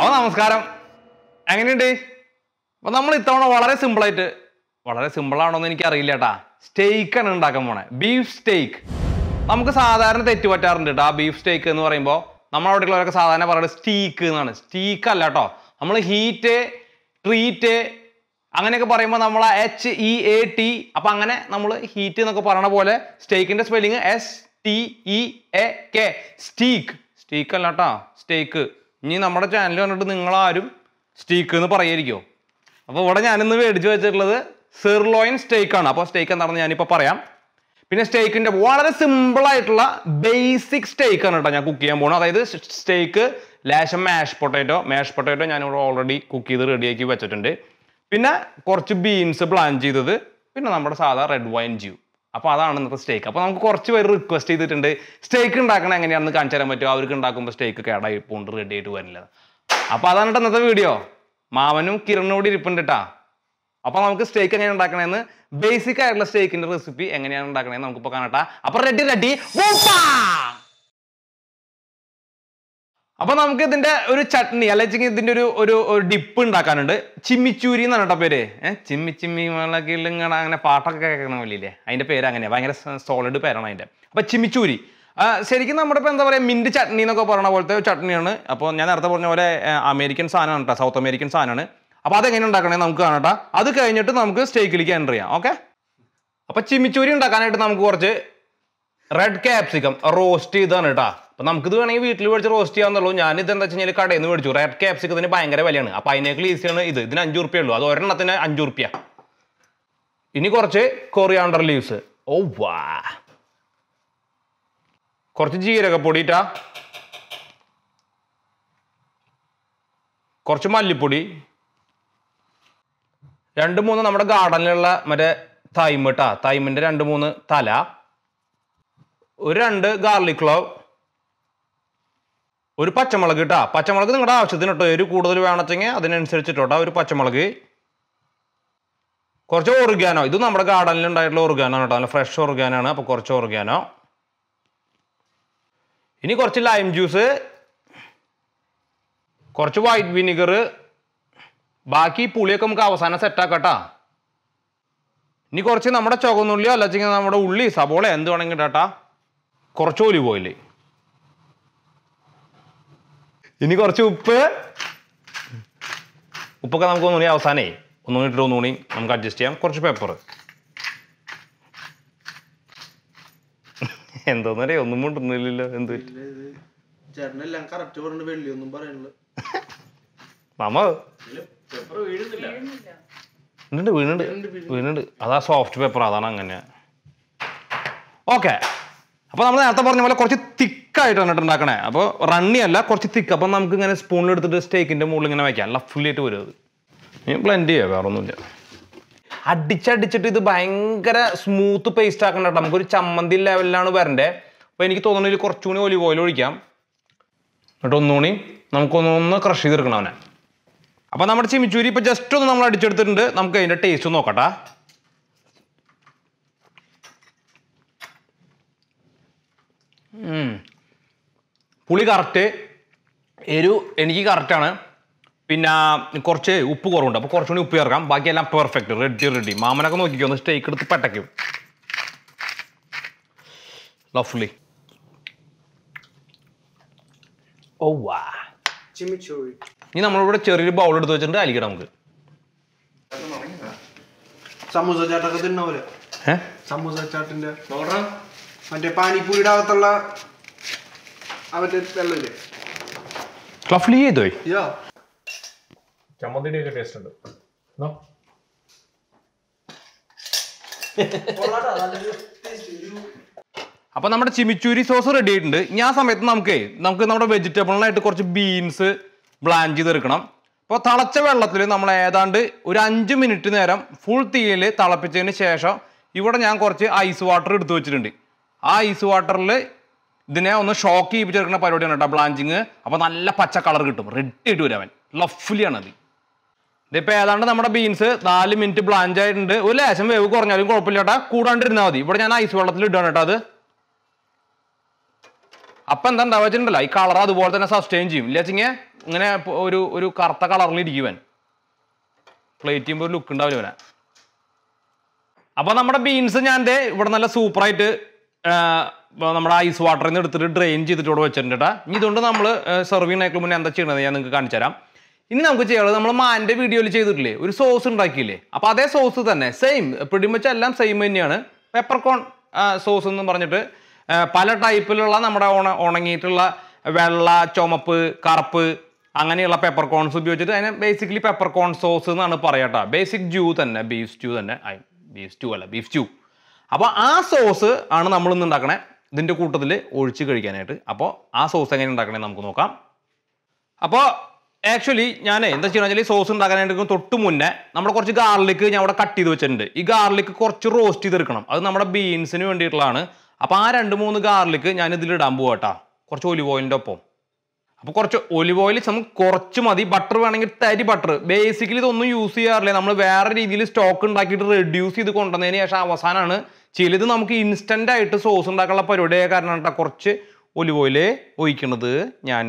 അപ്പോൾ നമസ്കാരം എങ്ങനെയുണ്ട് അപ്പോൾ നമ്മൾ ഇത്തവണ വളരെ സിമ്പിളായിട്ട് വളരെ സിമ്പിളാണോന്ന് എനിക്ക് അറിയില്ല കേട്ടാ സ്റ്റേക്കാണ് ഉണ്ടാക്കാൻ പോണേ ബീഫ് സ്റ്റേക്ക് നമുക്ക് സാധാരണ തെറ്റ് പറ്റാറുണ്ട് കേട്ടോ ആ ബീഫ് സ്റ്റേക്ക് എന്ന് പറയുമ്പോൾ നമ്മളവിടെയുള്ളവരൊക്കെ സാധാരണ പറയുന്നത് സ്റ്റീക്ക് എന്നാണ് സ്റ്റീക്ക് അല്ല കേട്ടോ നമ്മൾ ഹീറ്റ് ട്രീറ്റ് അങ്ങനെയൊക്കെ പറയുമ്പോൾ നമ്മൾ എച്ച് ഇ എ ടി അപ്പം അങ്ങനെ നമ്മൾ ഹീറ്റ് എന്നൊക്കെ പറയണ പോലെ സ്റ്റേക്കിന്റെ spelling S T E A K steak steak അല്ല കേട്ടോ സ്റ്റേക്ക് ഇനി നമ്മുടെ ചാനൽ കണ്ടിട്ട് നിങ്ങളാരും സ്റ്റീക്ക് എന്ന് പറയായിരിക്കോ അപ്പോൾ ഇവിടെ ഞാനിന്ന് മേടിച്ച് വെച്ചിട്ടുള്ളത് സിർലോയിൻ സ്റ്റേക്ക് ആണ് അപ്പോൾ സ്റ്റേക്ക് എന്താണെന്ന് ഞാനിപ്പോൾ പറയാം പിന്നെ സ്റ്റേക്കിന്റെ വളരെ സിമ്പിൾ ആയിട്ടുള്ള ബേസിക് സ്റ്റേക്ക് ആണ് കേട്ടോ ഞാൻ കുക്ക് ചെയ്യാൻ പോകുന്നത് അതായത് സ്റ്റേക്ക് ലേശം മാഷ് പൊട്ടാറ്റോ മാഷ് പൊട്ടാറ്റോ ഞാനിവിടെ ഓൾറെഡി കുക്ക് ചെയ്ത് റെഡിയാക്കി വെച്ചിട്ടുണ്ട് പിന്നെ കുറച്ച് ബീൻസ് പ്ലാൻ ചെയ്തത് പിന്നെ നമ്മുടെ സാധാ റെഡ് വൈൻ ജ്യൂ അപ്പോൾ അതാണ് ഇന്നത്തെ സ്റ്റേക്ക് അപ്പോൾ നമുക്ക് കുറച്ച് പേര് റിക്വസ്റ്റ് ചെയ്തിട്ടുണ്ട് സ്റ്റേക്ക് ഉണ്ടാക്കണം എങ്ങനെയാണെന്ന് കാണിച്ചു തരാൻ പറ്റുമോ അവർക്ക് ഉണ്ടാക്കുമ്പോൾ സ്റ്റേക്ക് കേടായി പോണ്ട് റെഡി ആയിട്ട് വരില്ല അപ്പോൾ അതാണ് കേട്ടോ ഇന്നത്തെ വീഡിയോ മാമനും കിരണും കൂടി ഇരിപ്പുണ്ട് കേട്ടാ അപ്പൊ നമുക്ക് സ്റ്റേക്ക് എങ്ങനെ ഉണ്ടാക്കണേന്ന് ബേസിക് ആയിട്ടുള്ള സ്റ്റേക്കിന്റെ റെസിപ്പി എങ്ങനെയാണ് ഉണ്ടാക്കണേന്ന് നമുക്കിപ്പോ കാണട്ടാ അപ്പൊ റെഡി റെഡി അപ്പൊ നമുക്ക് ഇതിന്റെ ഒരു ചട്നി അല്ലെങ്കിൽ ഇതിന്റെ ഒരു ഒരു ഒരു ഡിപ്പ് ഉണ്ടാക്കാനുണ്ട് ചിമ്മിച്ചൂരി എന്നാണ് കേട്ടോ പേര് ഏഹ് ചിമ്മി ചിമ്മി മുളകിലിങ്ങണ അങ്ങനെ പാട്ടൊക്കെ കേൾക്കണ വലിയില്ലേ അതിന്റെ പേര് അങ്ങനെ ഭയങ്കര സോളിഡ് പേരാണ് അതിന്റെ അപ്പൊ ചിമ്മിച്ചൂരി ആ, ശരിക്കും നമ്മുടെ ഇപ്പൊ എന്താ പറയാ മിന്റ് ചട്നി എന്നൊക്കെ പറയണ പോലത്തെ ഒരു ചട്നിയാണ് അപ്പോൾ ഞാൻ നേരത്തെ പറഞ്ഞ പോലെ ആ, അമേരിക്കൻ സാധനമാണ് കേട്ടോ സൗത്ത് അമേരിക്കൻ സാധനമാണ് അപ്പോൾ അതെങ്ങനെ ഉണ്ടാക്കണേ നമുക്ക് കാണട്ടാ അത് കഴിഞ്ഞിട്ട് നമുക്ക് സ്റ്റേക്കിലേക്ക് എൻ്റർ ചെയ്യാം ഓക്കെ അപ്പൊ ചിമ്മിച്ചൂരി ഉണ്ടാക്കാനായിട്ട് നമുക്ക് കുറച്ച് റെഡ് ക്യാപ്സിക്കം റോസ്റ്റ് ചെയ്താണ് കേട്ടാ അപ്പൊ നമുക്കിത് വേണമെങ്കിൽ വീട്ടിൽ മേടിച്ച് റോസ്റ്റ് ചെയ്യാന്നുള്ളൂ ഞാൻ ഇത് എന്താ വെച്ചാൽ കടയിൽ നിന്ന് മേടിച്ചു റെഡ് ക്യാപ്സിക്കത്തിന് ഭയങ്കര വിലയാണ് അപ്പൊ അതിനേക്കാൾ ഈസിയാണ് ഇത് ഇതിന് അഞ്ചു റുപ്യ ഉള്ളൂ അത് ഒരെണ്ണത്തിന് അഞ്ചു റുപ്യ ഇനി കുറച്ച് കൊറിയാണ്ടർ ലീവ്സ് ഓ വാ കുറച്ച് ജീരകപ്പൊടി ഇട്ടാ കുറച്ച് മല്ലിപ്പൊടി രണ്ട് മൂന്ന് നമ്മുടെ ഗാർഡനിലുള്ള മറ്റേ തൈമ് ഇട്ടാ തൈമിന്റെ രണ്ട് മൂന്ന് തല ഒരു രണ്ട് ഗാർലിക് ക്ലോവ് ഒരു പച്ചമുളക് ഇട്ടാ പച്ചമുളക് നിങ്ങളുടെ ആവശ്യത്തിന് ഇട്ടോ എരി കൂടുതൽ വേണമെച്ചെങ്കിൽ അതിനനുസരിച്ചിട്ടോട്ടാ ഒരു പച്ചമുളക് കുറച്ച് ഓർഗാനോ ഇത് നമ്മുടെ ഗാർഡനിൽ ഉണ്ടായിട്ടുള്ള ഓർഗാനോ കേട്ടോ നല്ല ഫ്രഷ് ഓർഗാനാണ് അപ്പോൾ കുറച്ച് ഓർഗാനോ ഇനി കുറച്ച് ലൈം ജ്യൂസ് കുറച്ച് വൈറ്റ് വിനിഗർ ബാക്കി പുളിയൊക്കെ നമുക്ക് അവസാനം സെറ്റാക്കട്ടാ ഇനി കുറച്ച് നമ്മുടെ ചുവന്നുള്ളി അല്ലെങ്കിൽ നമ്മുടെ ഉള്ളി സബോള എന്ത് വേണമെങ്കിൽ ഇട്ടാ കുറച്ച് ഒലിവ് ഓയിൽ ഇനി കുറച്ച് ഉപ്പ് ഉപ്പൊക്കെ നമുക്ക് ഒന്നുകൂടി അവസാനേ ഒന്നുകൂടി ഇട്ടിട്ട് ഒന്നുകൂടി നമുക്ക് അഡ്ജസ്റ്റ് ചെയ്യാം കുറച്ച് പേപ്പർ എന്തോന്നറിയ ഒന്നും മുണ്ടുന്നില്ലല്ലോ എന്ത് പറ്റി ചേട്ടനെല്ലാം കറക്റ്റ് പറഞ്ഞിട്ട് വെള്ളിയൊന്നും പറയണില്ല മാമ ഉണ്ട് വീണുണ്ട് വീണുണ്ട് അതാ സോഫ്റ്റ് പേപ്പർ അതാണ് അങ്ങനെ ഓക്കെ അപ്പോൾ നമ്മൾ നേരത്തെ പറഞ്ഞ പോലെ കുറച്ച് തിക്കായിട്ടാണ് കേട്ടോ ഉണ്ടാക്കണേ അപ്പോൾ റണ്ണി അല്ല കുറച്ച് തിക്ക് അപ്പം നമുക്ക് ഇങ്ങനെ സ്പൂണിൽ എടുത്തിട്ട് സ്റ്റേക്കിൻ്റെ മുകളിൽ ഇങ്ങനെ വയ്ക്കാം ലഫുള്ളി ആയിട്ട് വരും അത് ഇനി ബ്ലെൻഡ് ചെയ്യാം വേറെ ഒന്നുമില്ല അടിച്ചടിച്ചിട്ട് ഇത് ഭയങ്കര സ്മൂത്ത് പേസ്റ്റ് ആക്കണ്ട കേട്ടോ നമുക്കൊരു ചമ്മന്തി ലെവലിലാണ് വരണ്ടേ അപ്പോൾ എനിക്ക് തോന്നുന്നു ഇതിൽ കുറച്ചുകൂടി ഒലിവ് ഓയിൽ ഒഴിക്കാം എന്നിട്ട് ഒന്നുകൂടി നമുക്കൊന്നൊന്ന് ക്രഷ് ചെയ്തെടുക്കണം അവനെ അപ്പൊ നമ്മുടെ ചിമിച്ചൂരി ഇപ്പൊ ജസ്റ്റ് ഒന്ന് നമ്മൾ അടിച്ചെടുത്തിട്ടുണ്ട് നമുക്ക് അതിന്റെ ടേസ്റ്റ് ഒന്ന് നോക്കട്ടെ ഉം. പുളി കറക്റ്റ് എരു എനിക്ക് കറക്റ്റാണ് പിന്നെ കുറച്ച് ഉപ്പ് കുറവുണ്ട് അപ്പോൾ കുറച്ചുകൂടി ഉപ്പ് ചേർക്കാം ബാക്കിയെല്ലാം പെർഫെക്റ്റ് റെഡി റെഡി മാമനൊക്കെ നോക്കിക്കോ ഒന്ന് സ്റ്റേക്ക് എടുത്ത് പട്ടയ്ക്കും ലഫ്ലി ഓ വാ ചിമിച്ചോഴി ഇനി നമ്മളിവിടെ ചെറിയൊരു ബൗൾ എടുത്ത് വെച്ചിട്ടുണ്ട് അലിക്കണം നമുക്ക് സമൂസ ചാട്ടൊക്കെ തിന്ന പോലെ ഏഹ് സമൂസ ചാട്ടിന്റെ മറ്റേ പാനിപ്പൂരിയുടെ അകത്തുള്ള ആ മറ്റേ വെള്ളമില്ലേ ക്ലഫ്ലി ചെയ്തോ യാ ചമ്മന്തിയുടെ ഒക്കെ ടേസ്റ്റ് ഉണ്ട് നോ? അപ്പൊ നമ്മുടെ ചിമിച്ചൂരി സോസ് റെഡി ആയിട്ടുണ്ട് ഇനി ആ സമയത്ത് നമുക്ക് നമുക്ക് നമ്മുടെ വെജിറ്റബിളിനായിട്ട് കുറച്ച് ബീൻസ് ബ്ലാൻ ചെയ്തെടുക്കണം അപ്പോൾ തിളച്ച വെള്ളത്തിൽ നമ്മൾ ഏതാണ്ട് ഒരു അഞ്ച് മിനിറ്റ് നേരം ഫുൾ തീയിൽ തിളപ്പിച്ചതിന് ശേഷം ഇവിടെ ഞാൻ കുറച്ച് ഐസ് വാട്ടർ എടുത്തു വെച്ചിട്ടുണ്ട് ആ ഐസ് വാട്ടറിൽ ഇതിനെ ഒന്ന് ഷോക്ക് ചെയ്യിപ്പിച്ചെടുക്കുന്ന പരിപാടിയാണ് കേട്ടോ ബ്ലാഞ്ചിങ് അപ്പോൾ നല്ല പച്ച കളർ കിട്ടും റെഡി ആയിട്ട് വരും അവൻ ലഫ്ലിയാണ് അത് ഇതിപ്പോ ഏതാണ്ട് നമ്മുടെ ബീൻസ് നാല് മിനിറ്റ് ബ്ലാഞ്ച് ആയിട്ടുണ്ട് ഒരു ലേശം വേവ് കുറഞ്ഞാലും കുഴപ്പമില്ല കേട്ടാ കൂടാണ്ടിരുന്നാൽ മതി ഇവിടെ ഞാൻ ഐസ് വെള്ളത്തിൽ ഇടുകയാണ് കേട്ടോ അത് അപ്പൊ എന്താ ഉണ്ടാവുക വെച്ചിട്ടുണ്ടല്ലോ ഈ കളർ അതുപോലെ തന്നെ സസ്റ്റെയിൻ ചെയ്യും ഇല്ല വെച്ചിങ്ങനെ ഇങ്ങനെ പ- ഒരു ഒരു കറുത്ത കളറിൽ ഇരിക്കുവൻ പ്ലേറ്റ് ചെയ്യുമ്പോൾ ഒരു ലുക്ക് ഉണ്ടാവില്ല ഇവനെ അപ്പൊ നമ്മുടെ ബീൻസ് ഞാൻ ദേ ഇവിടെ നല്ല സൂപ്പറായിട്ട് നമ്മുടെ ഐസ് വാട്ടറിൽ നിന്ന് എടുത്തിട്ട് ഡ്രെയിൻ ചെയ്തിട്ട് ഇവിടെ വെച്ചിട്ടുണ്ട് കേട്ടാ ഇനി ഇതുകൊണ്ട് നമ്മൾ സെർവ് ചെയ്യുന്നതിന് മുന്നേ എന്താ ചെയ്യണത് ഞാൻ നിങ്ങൾക്ക് കാണിച്ചു തരാം ഇനി നമുക്ക് ചെയ്യാനുള്ളത് നമ്മൾ മാൻ്റെ വീഡിയോയിൽ ചെയ്തിട്ടില്ലേ ഒരു സോസ് ഉണ്ടാക്കിയില്ലേ അപ്പൊ അതേ സോസ് തന്നെ സെയിം പിടിമച്ച് എല്ലാം സെയിം തന്നെയാണ് പെപ്പർകോൺ സോസ് എന്ന് പറഞ്ഞിട്ട് ആ, പല ടൈപ്പിലുള്ള നമ്മുടെ ഉണ ഉണങ്ങിയിട്ടുള്ള വെള്ള ചുമപ്പ് കറുപ്പ് അങ്ങനെയുള്ള പെപ്പർ കോൺസ് ഉപയോഗിച്ചിട്ട് അതിനെ ബേസിക്കലി പെപ്പർ കോൺ സോസ് എന്നാണ് പറയട്ടോ ബേസിക് ജ്യൂ തന്നെ ബീഫ് സ്റ്റൂ തന്നെ ബീഫ് സ്റ്റൂ അല്ല ബീഫ് സ്റ്റൂ അപ്പോൾ ആ സോസ് ആണ് നമ്മൾ ഇന്ന് ഉണ്ടാക്കണേ ഇതിൻ്റെ കൂട്ടത്തിൽ ഒഴിച്ച് കഴിക്കാനായിട്ട് അപ്പോൾ ആ സോസ് എങ്ങനെ ഉണ്ടാക്കണേ നമുക്ക് നോക്കാം അപ്പോൾ ആക്ച്വലി ഞാൻ എന്താ ചെയ്യണമെന്ന് വെച്ചാൽ ഈ സോസ് ഉണ്ടാക്കാനായിട്ട് തൊട്ട് മുന്നേ നമ്മൾ കുറച്ച് ഗാർലിക് ഞാൻ അവിടെ കട്ട് ചെയ്ത് വെച്ചിട്ടുണ്ട് ഈ ഗാർലിക് കുറച്ച് റോസ്റ്റ് ചെയ്തെടുക്കണം അത് നമ്മുടെ ബീൻസിന് വേണ്ടിയിട്ടുള്ളതാണ് അപ്പോൾ ആ രണ്ട് മൂന്ന് ഗാർലിക് ഞാൻ ഇതിൽ ഇടാൻ പോവാട്ടാ കുറച്ച് ഒലിവ് ഓയിലിൻ്റെ ഒപ്പം അപ്പോൾ കുറച്ച് ഒലിവ് ഓയിൽ നമുക്ക് കുറച്ച് മതി ബട്ടർ വേണമെങ്കിൽ തരി ബട്ടർ ബേസിക്കലി ഇതൊന്നും യൂസ് ചെയ്യാറില്ല നമ്മൾ വേറെ രീതിയിൽ സ്റ്റോക്ക് ഉണ്ടാക്കിയിട്ട് റെഡ്യൂസ് ചെയ്ത് കൊണ്ടുവന്നതിന് ശേഷം അവസാനമാണ് ചിലത് നമുക്ക് ഇൻസ്റ്റന്റ് ആയിട്ട് സോസ് ഉണ്ടാക്കാനുള്ള പരിപാടിയായ കാരണം കേട്ടോ കുറച്ച് ഒലിവ് ഓയിൽ ഒഴിക്കണത് ഞാൻ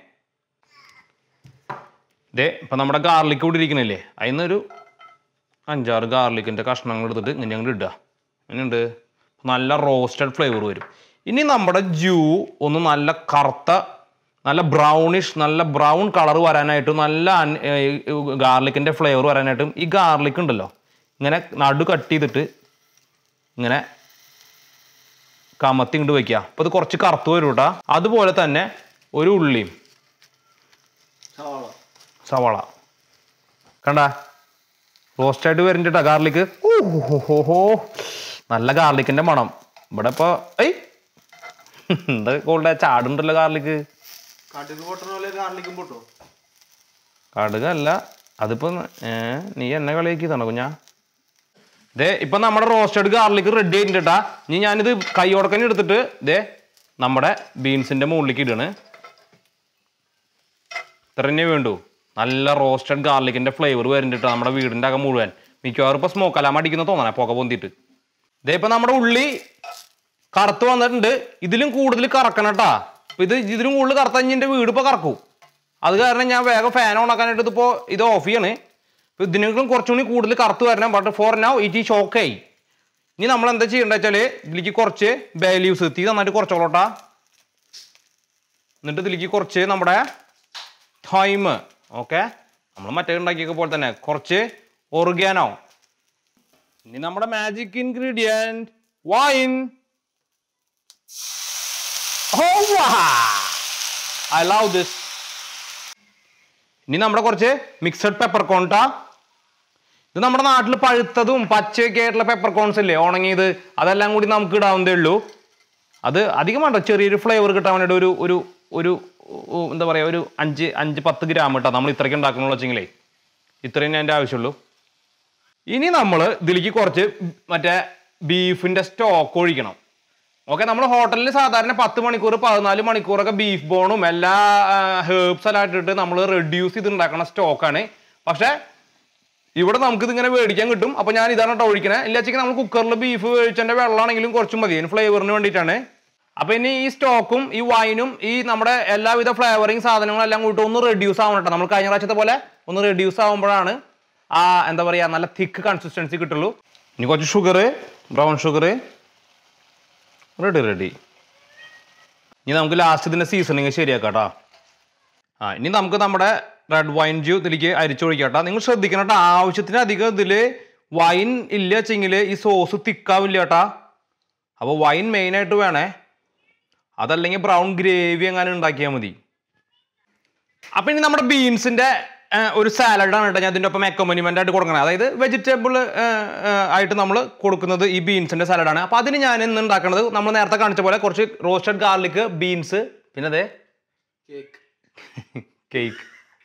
ഇതേ ഇപ്പം നമ്മുടെ ഗാർലിക് ഇവിടെ ഇരിക്കണില്ലേ അതിന്നൊരു അഞ്ചാറ് ഗാർലിക്കിൻ്റെ കഷ്ണങ്ങൾ എടുത്തിട്ട് ഇങ്ങനെ അങ്ങോട്ട് ഇടുക അങ്ങനെയുണ്ട് നല്ല റോസ്റ്റഡ് ഫ്ലേവർ വരും ഇനി നമ്മുടെ ജ്യൂ ഒന്ന് നല്ല കറുത്ത നല്ല ബ്രൗണിഷ് നല്ല ബ്രൗൺ കളർ വരാനായിട്ട് നല്ല ഗാർലിക്കിൻ്റെ ഫ്ലേവർ വരാനായിട്ടും ഈ ഗാർലിക് ഉണ്ടല്ലോ ഇങ്ങനെ നടു കട്ട് ചെയ്തിട്ട് ഇങ്ങനെ കമത്തി ഇങ്ങോട്ട് വയ്ക്കുക അപ്പോൾ ഇത് കുറച്ച് കറുത്ത് വരും കേട്ടോ അതുപോലെ തന്നെ ഒരു ഉള്ളിയും സവാള സവാള കണ്ട റോസ്റ്റായിട്ട് വരുന്നുണ്ട് ഗാർലിക് ഓഹോ നല്ല ഗാർലിക്കിന്റെ മണം ഇവിടെ ഇപ്പൊ ഐ എന്താ കോളുടെ ചാടുണ്ടല്ലോ ഗാർലിക് കടുക് പൊട്ടണ പോലെ ഗാർലിക്കും പൊട്ടോ കടുകല്ല അതിപ്പോ ഏ നീ എന്നെ കളിയാക്കിയതാണോ കുഞ്ഞാ ദേ ഇപ്പൊ നമ്മുടെ റോസ്റ്റഡ് ഗാർലിക് റെഡി ആയിട്ടുണ്ടാ ഇനി ഞാനിത് കൈയോടക്കന്നെ എടുത്തിട്ട് ദേ നമ്മുടെ ബീൻസിന്റെ മുകളിലേക്ക് ഇടാണ് ഇത്ര തന്നെ വേണ്ടു നല്ല റോസ്റ്റഡ് ഗാർലിക്കിന്റെ ഫ്ലേവർ വരുന്നുണ്ട് നമ്മുടെ വീടിന്റെ അകം മുഴുവൻ മിക്കവാറും ഇപ്പൊ സ്മോക്ക് അലാമ അടിക്കുന്ന തോന്നണേ പുക പൊന്തിട്ട് ദേ ഇപ്പൊ നമ്മുടെ ഉള്ളി കറുത്ത് വന്നിട്ടുണ്ട് ഇതിലും കൂടുതൽ കറക്കണം കേട്ടാ ഇപ്പൊ ഇത് ഇതിലും കൂടുതൽ കറുത്ത എന്റെ വീട് ഇപ്പൊ കറക്കും അത് കാരണം ഞാൻ വേഗം ഫാൻ ഓൺ ആക്കാനായിട്ട് ഇതിപ്പോ ഇത് ഓഫ് ചെയ്യാണ് ഇപ്പൊ ഇതിനേക്കാളും കുറച്ചുകൂടി കൂടുതൽ കറുത്ത് വരണം ബട്ട് ഫോർ നൗ ഇറ്റ് ഈ ഷോക്കായി ഇനി നമ്മൾ എന്താ ചെയ്യേണ്ടത് വെച്ചാല് ഇതിലേക്ക് കുറച്ച് ബേ ലീവ്സ് തീ നന്നായിട്ട് കുറച്ചോളോട്ടാ എന്നിട്ട് ഇതിലേക്ക് കുറച്ച് നമ്മുടെ ടൈം ഓക്കെ നമ്മൾ മറ്റേ ഉണ്ടാക്കിയൊക്കെ പോലെ തന്നെ കുറച്ച് ഒറിഗാനോ ഇനി നമ്മുടെ magic ingredient wine I love this ഇനി നമ്മുടെ കുറച്ച് മിക്സഡ് പെപ്പർ കോൺട്ടാ ഇത് നമ്മുടെ നാട്ടിൽ പഴുത്തതും പച്ചയൊക്കെ ആയിട്ടുള്ള പെപ്പർ കോൺസ് ഇല്ലേ ഉണങ്ങിയത് അതെല്ലാം കൂടി നമുക്ക് ഇടാവുന്നതേ ഉള്ളൂ അത് അധികം വേണ്ട ചെറിയൊരു ഫ്ലേവർ കിട്ടാൻ വേണ്ടിയിട്ട് ഒരു ഒരു ഒരു ഉ- എന്താ പറയുക ഒരു അഞ്ച് അഞ്ച് പത്ത് ഗ്രാം കേട്ടോ നമ്മൾ ഇത്രയ്ക്ക് ഉണ്ടാക്കണമെന്ന് വെച്ചെങ്കിലേ ഇത്രയും ഞാൻ എൻ്റെ ആവശ്യമുള്ളൂ ഇനി നമ്മൾ ഇതിലേക്ക് കുറച്ച് മറ്റേ ബീഫിൻ്റെ സ്റ്റോക്ക് ഒഴിക്കണം ഓക്കെ നമ്മൾ ഹോട്ടലിൽ സാധാരണ പത്ത് മണിക്കൂർ പതിനാല് മണിക്കൂറൊക്കെ ബീഫ് ബോണും എല്ലാ ഹേർബ്സ് എല്ലാം ഇട്ടിട്ട് നമ്മൾ റെഡ്യൂസ് ചെയ്ത് ഉണ്ടാക്കുന്ന സ്റ്റോക്കാണ് പക്ഷേ ഇവിടെ നമുക്ക് ഇതിങ്ങനെ മേടിക്കാൻ കിട്ടും അപ്പൊ ഞാൻ ഇതാണ് കേട്ടോ ഒഴിക്കണേ ഇല്ല വെച്ചാൽ നമ്മൾ കുക്കറിൽ ബീഫ് വേവിച്ചതിന്റെ വെള്ളമാണെങ്കിലും കുറച്ചും മതി അതിന് ഫ്ലേവറിന് വേണ്ടിയിട്ടാണ് അപ്പൊ ഇനി ഈ സ്റ്റോക്കും ഈ വൈനും ഈ നമ്മുടെ എല്ലാവിധ ഫ്ലേവറിങ് സാധനങ്ങളും എല്ലാം കൂട്ടി ഒന്ന് റെഡ്യൂസ് ആവണം കേട്ടോ നമ്മൾ കഴിഞ്ഞ പ്രാവശ്യത്തെ പോലെ ഒന്ന് റെഡ്യൂസ് ആവുമ്പോഴാണ് ആ എന്താ പറയാ നല്ല തിക്ക് കൺസിസ്റ്റൻസി കിട്ടുള്ളൂ ഇനി കുറച്ച് sugar brown sugar ready ready ഇനി നമുക്ക് ലാസ്റ്റ് ഇതിന്റെ സീസണിങ് ശരിയാക്കാം കേട്ടോ ആ ഇനി നമുക്ക് നമ്മുടെ റെഡ് വൈൻ ജ്യൂ ഇതിലേക്ക് അരിച്ചൊഴിക്കാം കേട്ടോ നിങ്ങൾ ശ്രദ്ധിക്കണം കേട്ടോ ആവശ്യത്തിന് അധികം ഇതിൽ വൈൻ ഇല്ല വെച്ചെങ്കിൽ ഈ സോസ് തിക്കാവില്ല കേട്ടാ അപ്പോൾ വൈൻ മെയിനായിട്ട് വേണേ അതല്ലെങ്കിൽ ബ്രൗൺ ഗ്രേവി എങ്ങാനും ഉണ്ടാക്കിയാൽ മതി അപ്പം ഇനി നമ്മുടെ ബീൻസിൻ്റെ ഒരു സാലഡാണ് കേട്ടോ ഞാൻ ഇതിൻ്റെ ഒപ്പം അക്കോമ്പനിമെൻ്റ് ആയിട്ട് കൊടുക്കണം അതായത് വെജിറ്റബിൾ ആയിട്ട് നമ്മൾ കൊടുക്കുന്നത് ഈ ബീൻസിൻ്റെ സാലഡാണ് അപ്പോൾ അതിന് ഞാൻ ഇന്ന് ഉണ്ടാക്കുന്നത് നമ്മൾ നേരത്തെ കാണിച്ച പോലെ കുറച്ച് റോസ്റ്റഡ് ഗാർലിക് ബീൻസ് പിന്നെ അതെ കേക്ക് കേക്ക്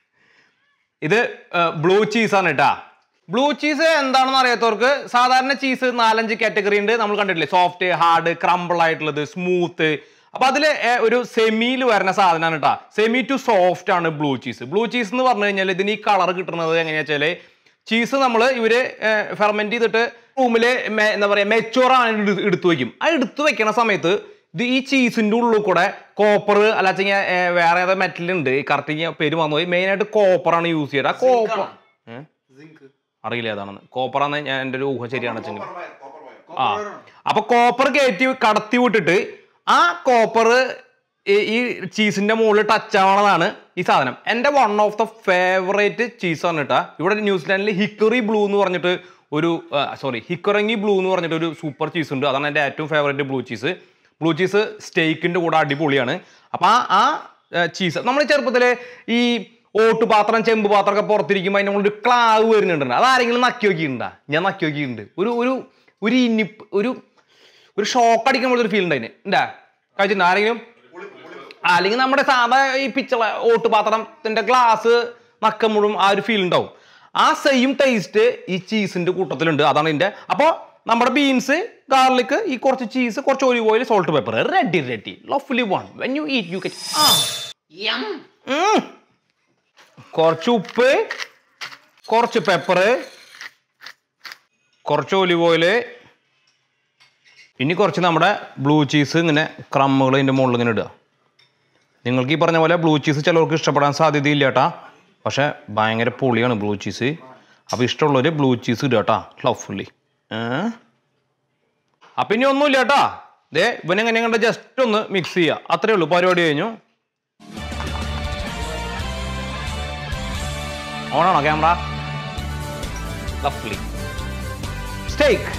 ഇത് ബ്ലൂ ചീസ് ആണ് കേട്ടാ ബ്ലൂ ചീസ് എന്താണെന്ന് അറിയാത്തവർക്ക് സാധാരണ ചീസ് നാലഞ്ച് കാറ്റഗറി ഉണ്ട് നമ്മൾ കണ്ടിട്ടില്ലേ സോഫ്റ്റ് ഹാർഡ് ക്രംബിൾ ആയിട്ടുള്ളത് സ്മൂത്ത് അപ്പൊ അതിൽ ഒരു സെമിയിൽ വരുന്ന സാധനമാണ് കേട്ടാ സെമി ടു സോഫ്റ്റ് ആണ് ബ്ലൂ ചീസ് ബ്ലൂ ചീസ് എന്ന് പറഞ്ഞു കഴിഞ്ഞാൽ ഇതിന് ഈ കളർ കിട്ടുന്നത് എങ്ങനെയാ വെച്ചാല് ചീസ് നമ്മൾ ഇവര് ഫെർമെന്റ് ചെയ്തിട്ട് റൂമില് എന്താ പറയാ മെച്ചോർ ആണ് എടുത്ത് എടുത്തു വെക്കും ആ എടുത്തു വെക്കണ സമയത്ത് ഇത് ഈ ചീസിന്റെ ഉള്ളിൽ കൂടെ കോപ്പർ അല്ലാച്ചെങ്കിൽ വേറെ ഏതോ മെറ്റൽ ഉണ്ട് കറക്റ്റ് പേര് വന്നു പോയി മെയിൻ ആയിട്ട് കോപ്പറാണ് യൂസ് ചെയ്യുക ആ കോപ്പർ സിങ്ക് അറിയില്ല ഏതാണെന്ന് കോപ്പറാന്ന് ഞാൻ എൻ്റെ ഒരു ഊഹം ശരിയാണ് വെച്ചെങ്കിൽ ആ അപ്പൊ കോപ്പർ കയറ്റി കടത്തി വിട്ടിട്ട് ആ കോപ്പർ ഈ ചീസിന്റെ മുകളിൽ ടച്ച് ആവണതാണ് ഈ സാധനം എൻ്റെ one of the favourite cheese ആണ് കേട്ടാ ഇവിടെ ന്യൂസിലാൻഡിൽ ഹിക്കറി ബ്ലൂ എന്ന് പറഞ്ഞിട്ട് ഒരു സോറി ഹിക്കറങ്ങി ബ്ലൂ എന്ന് പറഞ്ഞിട്ട് ഒരു സൂപ്പർ ചീസ് ഉണ്ട് അതാണ് എൻ്റെ ഏറ്റവും favourite blue cheese blue cheese സ്റ്റേക്കിന്റെ കൂടെ അടിപൊളിയാണ് അപ്പൊ ആ ആ ചീസ് നമ്മൾ ചെറുപ്പത്തില് ഈ ഓട്ടുപാത്രം ചെമ്പ് പാത്രം ഒക്കെ പുറത്തിരിക്കുമ്പോൾ അതിൻ്റെ മുകളിൽ ഒരു ക്ലാവ് വരുന്നുണ്ട് അതാരെങ്കിലും നക്കി നോക്കിയിട്ടുണ്ടാ ഞാൻ നക്കി നോക്കിയിട്ടുണ്ട് ഒരു ഒരു ഒരു ഇനിപ്പ് ഒരു ഒരു ഷോക്ക് അടിക്കുമ്പോൾ ഒരു ഫീൽ ഉണ്ട് അതിന് ഉണ്ടാ കഴിച്ചിട്ടുണ്ട് ആരെങ്കിലും ആ, അല്ലെങ്കിൽ നമ്മുടെ സാധാ ഈ പിച്ചള ഓട്ടുപാത്രത്തിന്റെ ഗ്ലാസ് നക്കമുഴും ആ ഒരു ഫീൽ ഉണ്ടാവും ആ സെയിം ടേസ്റ്റ് ഈ ചീസിന്റെ കൂട്ടത്തിലുണ്ട് അതാണ് ഇതിന്റെ അപ്പോ നമ്മുടെ ബീൻസ് ഗാർലിക് ഈ കുറച്ച് ചീസ് കുറച്ച് olive oil salt pepper ready ready lovely one when you eat you get ആ കുറച്ച് ഉപ്പ് കുറച്ച് പെപ്പർ കുറച്ച് ഒലിവ് ഓയില് ഇനി കുറച്ച് നമ്മുടെ ബ്ലൂ ചീസ് ഇങ്ങനെ ക്രമ്മുകൾ ഇതിൻ്റെ മുകളിൽ ഇങ്ങനെ ഇടുക നിങ്ങൾക്ക് ഈ പറഞ്ഞ പോലെ ബ്ലൂ ചീസ് ചിലർക്ക് ഇഷ്ടപ്പെടാൻ സാധ്യതയില്ല കേട്ടാ പക്ഷെ ഭയങ്കര പൊളിയാണ് ബ്ലൂ ചീസ് അപ്പോൾ ഇഷ്ടമുള്ളവർ ബ്ലൂ ചീസ് ഇടുക കേട്ടാ ലവ്ഫുള്ളി അപ്പം ഇനി ഒന്നുമില്ല കേട്ടാ ദേ ഇവനെങ്ങനെ കണ്ട ജസ്റ്റ് ഒന്ന് മിക്സ് ചെയ്യുക അത്രേ ഉള്ളൂ പരിപാടി കഴിഞ്ഞു ഓണാണോ camera lovely steak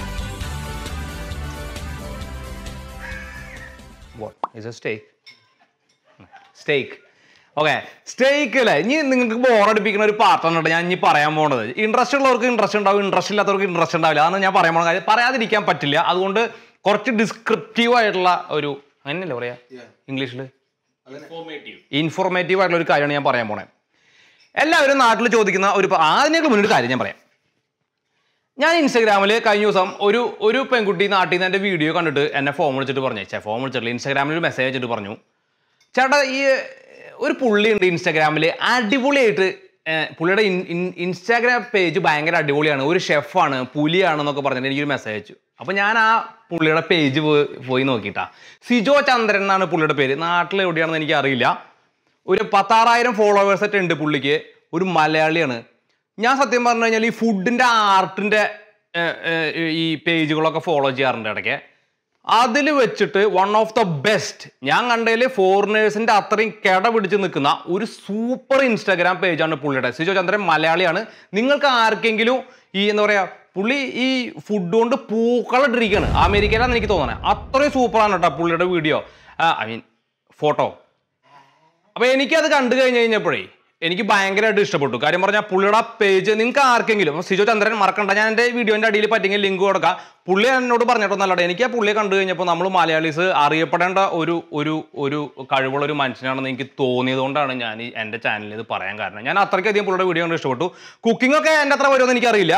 what is a steak steak okay steak അല്ലേ ഇനി നിങ്ങൾക്ക് ബോറടിപ്പിക്കുന്ന ഒരു പാർട്ടാണ് കേട്ടോ ഞാൻ ഇനി പറയാൻ പോണത് ഇൻട്രസ്റ്റ് ഉള്ളവർക്ക് ഇൻട്രസ്റ്റ് ഉണ്ടാവും ഇൻട്രസ്റ്റ് ഇല്ലാത്തവർക്ക് ഇൻട്രസ്റ്റ് ഉണ്ടാവില്ല അതാണ് ഞാൻ പറയാൻ പോണ കാര്യം പറയാതിരിക്കാൻ പറ്റില്ല അതുകൊണ്ട് കുറച്ച് ഡിസ്ക്രിപ്റ്റീവ് ആയിട്ടുള്ള ഒരു അങ്ങനെയല്ലേ പറയാ ഇംഗ്ലീഷിൽ ഇൻഫോർമേറ്റീവ് ആയിട്ടുള്ള ഒരു കാര്യമാണ് ഞാൻ പറയാൻ പോണേ എല്ലാവരും നാട്ടിൽ ചോദിക്കുന്ന ഒരു പ- അതിനേക്കാൾ മുന്നേ ഒരു കാര്യം ഞാൻ പറയാം ഞാൻ ഇൻസ്റ്റാഗ്രാമിൽ കഴിഞ്ഞ ദിവസം ഒരു ഒരു പെൺകുട്ടി നാട്ടിൽ നിന്ന് എൻ്റെ വീഡിയോ കണ്ടിട്ട് എന്നെ ഫോം വിളിച്ചിട്ട് പറഞ്ഞു ചേ ഫോം വിളിച്ചിട്ടില്ല ഇൻസ്റ്റാഗ്രാമിൽ ഒരു മെസ്സേജ് അയച്ചിട്ട് പറഞ്ഞു ചേട്ടാ ഈ ഒരു പുള്ളിയുണ്ട് ഇൻസ്റ്റാഗ്രാമിൽ അടിപൊളിയായിട്ട് ഏർ, പുള്ളിയുടെ ഇൻ- ഇൻ- ഇൻസ്റ്റാഗ്രാം പേജ് ഭയങ്കര അടിപൊളിയാണ് ഒരു ഷെഫാണ് പുലിയാണെന്നൊക്കെ പറഞ്ഞിട്ട് എനിക്കൊരു മെസ്സേജ് അയച്ചു അപ്പോൾ ഞാൻ ആ പുള്ളിയുടെ പേജ് പോയി നോക്കിയിട്ടാ സിജോ ചന്ദ്രൻ എന്നാണ് പുള്ളിയുടെ പേര് നാട്ടിൽ എവിടെയാണെന്ന് എനിക്ക് അറിയില്ല ഒരു പത്താറായിരം ഫോളോവേഴ്സ് ഒക്കെ ഉണ്ട് പുള്ളിക്ക് ഒരു മലയാളിയാണ് ഞാൻ സത്യം പറഞ്ഞു കഴിഞ്ഞാൽ ഈ ഫുഡിന്റെ ആർട്ടിന്റെ ഈ പേജുകളൊക്കെ ഫോളോ ചെയ്യാറുണ്ട് ഇടയ്ക്ക് അതിൽ വെച്ചിട്ട് വൺ ഓഫ് ദ ബെസ്റ്റ് ഞാൻ കണ്ടതിൽ ഫോറിനേഴ്സിന്റെ അത്രയും കിട പിടിച്ച് നിൽക്കുന്ന ഒരു സൂപ്പർ ഇൻസ്റ്റാഗ്രാം പേജാണ് പുള്ളിയുടെ സിജോ ചന്ദ്രൻ മലയാളിയാണ് നിങ്ങൾക്ക് ആർക്കെങ്കിലും ഈ എന്താ പറയാ പുള്ളി ഈ ഫുഡ് കൊണ്ട് പൂക്കളിട്ടിരിക്കുകയാണ് അമേരിക്കയിലാണെന്ന് എനിക്ക് തോന്നണേ അത്രയും സൂപ്പറാണ് കേട്ടോ പുള്ളിയുടെ വീഡിയോ ഐ മീൻ ഫോട്ടോ അപ്പൊ എനിക്കത് കണ്ടു കഴിഞ്ഞ് കഴിഞ്ഞപ്പോഴേ എനിക്ക് ഭയങ്കരമായിട്ട് ഇഷ്ടപ്പെട്ടു കാര്യം പറഞ്ഞാൽ പുള്ളിയുടെ പേജ് നിങ്ങൾക്ക് ആർക്കെങ്കിലും ഇപ്പൊ സിജോ ചന്ദ്രൻ മറക്കണ്ട ഞാൻ എൻ്റെ വീഡിയോന്റെ അടിയിൽ പറ്റിയെങ്കിൽ ലിങ്ക് കൊടുക്കാം പുള്ളി എന്നോട് പറഞ്ഞിട്ടൊന്നല്ലട്ടെ എനിക്ക് ആ പുള്ളിയെ കണ്ടു കഴിഞ്ഞപ്പോൾ നമ്മൾ മലയാളീസ് അറിയപ്പെടേണ്ട ഒരു ഒരു ഒരു കഴിവുള്ള ഒരു മനുഷ്യനാണെന്ന് എനിക്ക് തോന്നിയത് കൊണ്ടാണ് ഞാൻ ഈ എൻ്റെ ചാനലിൽ ഇത് പറയാൻ കാരണം ഞാൻ അത്രയ്ക്കധികം പുള്ളിയുടെ വീഡിയോ കണ്ട് ഇഷ്ടപ്പെട്ടു കുക്കിംഗ് ഒക്കെ എൻ്റെ അത്ര വരുമെന്ന് എനിക്കറിയില്ല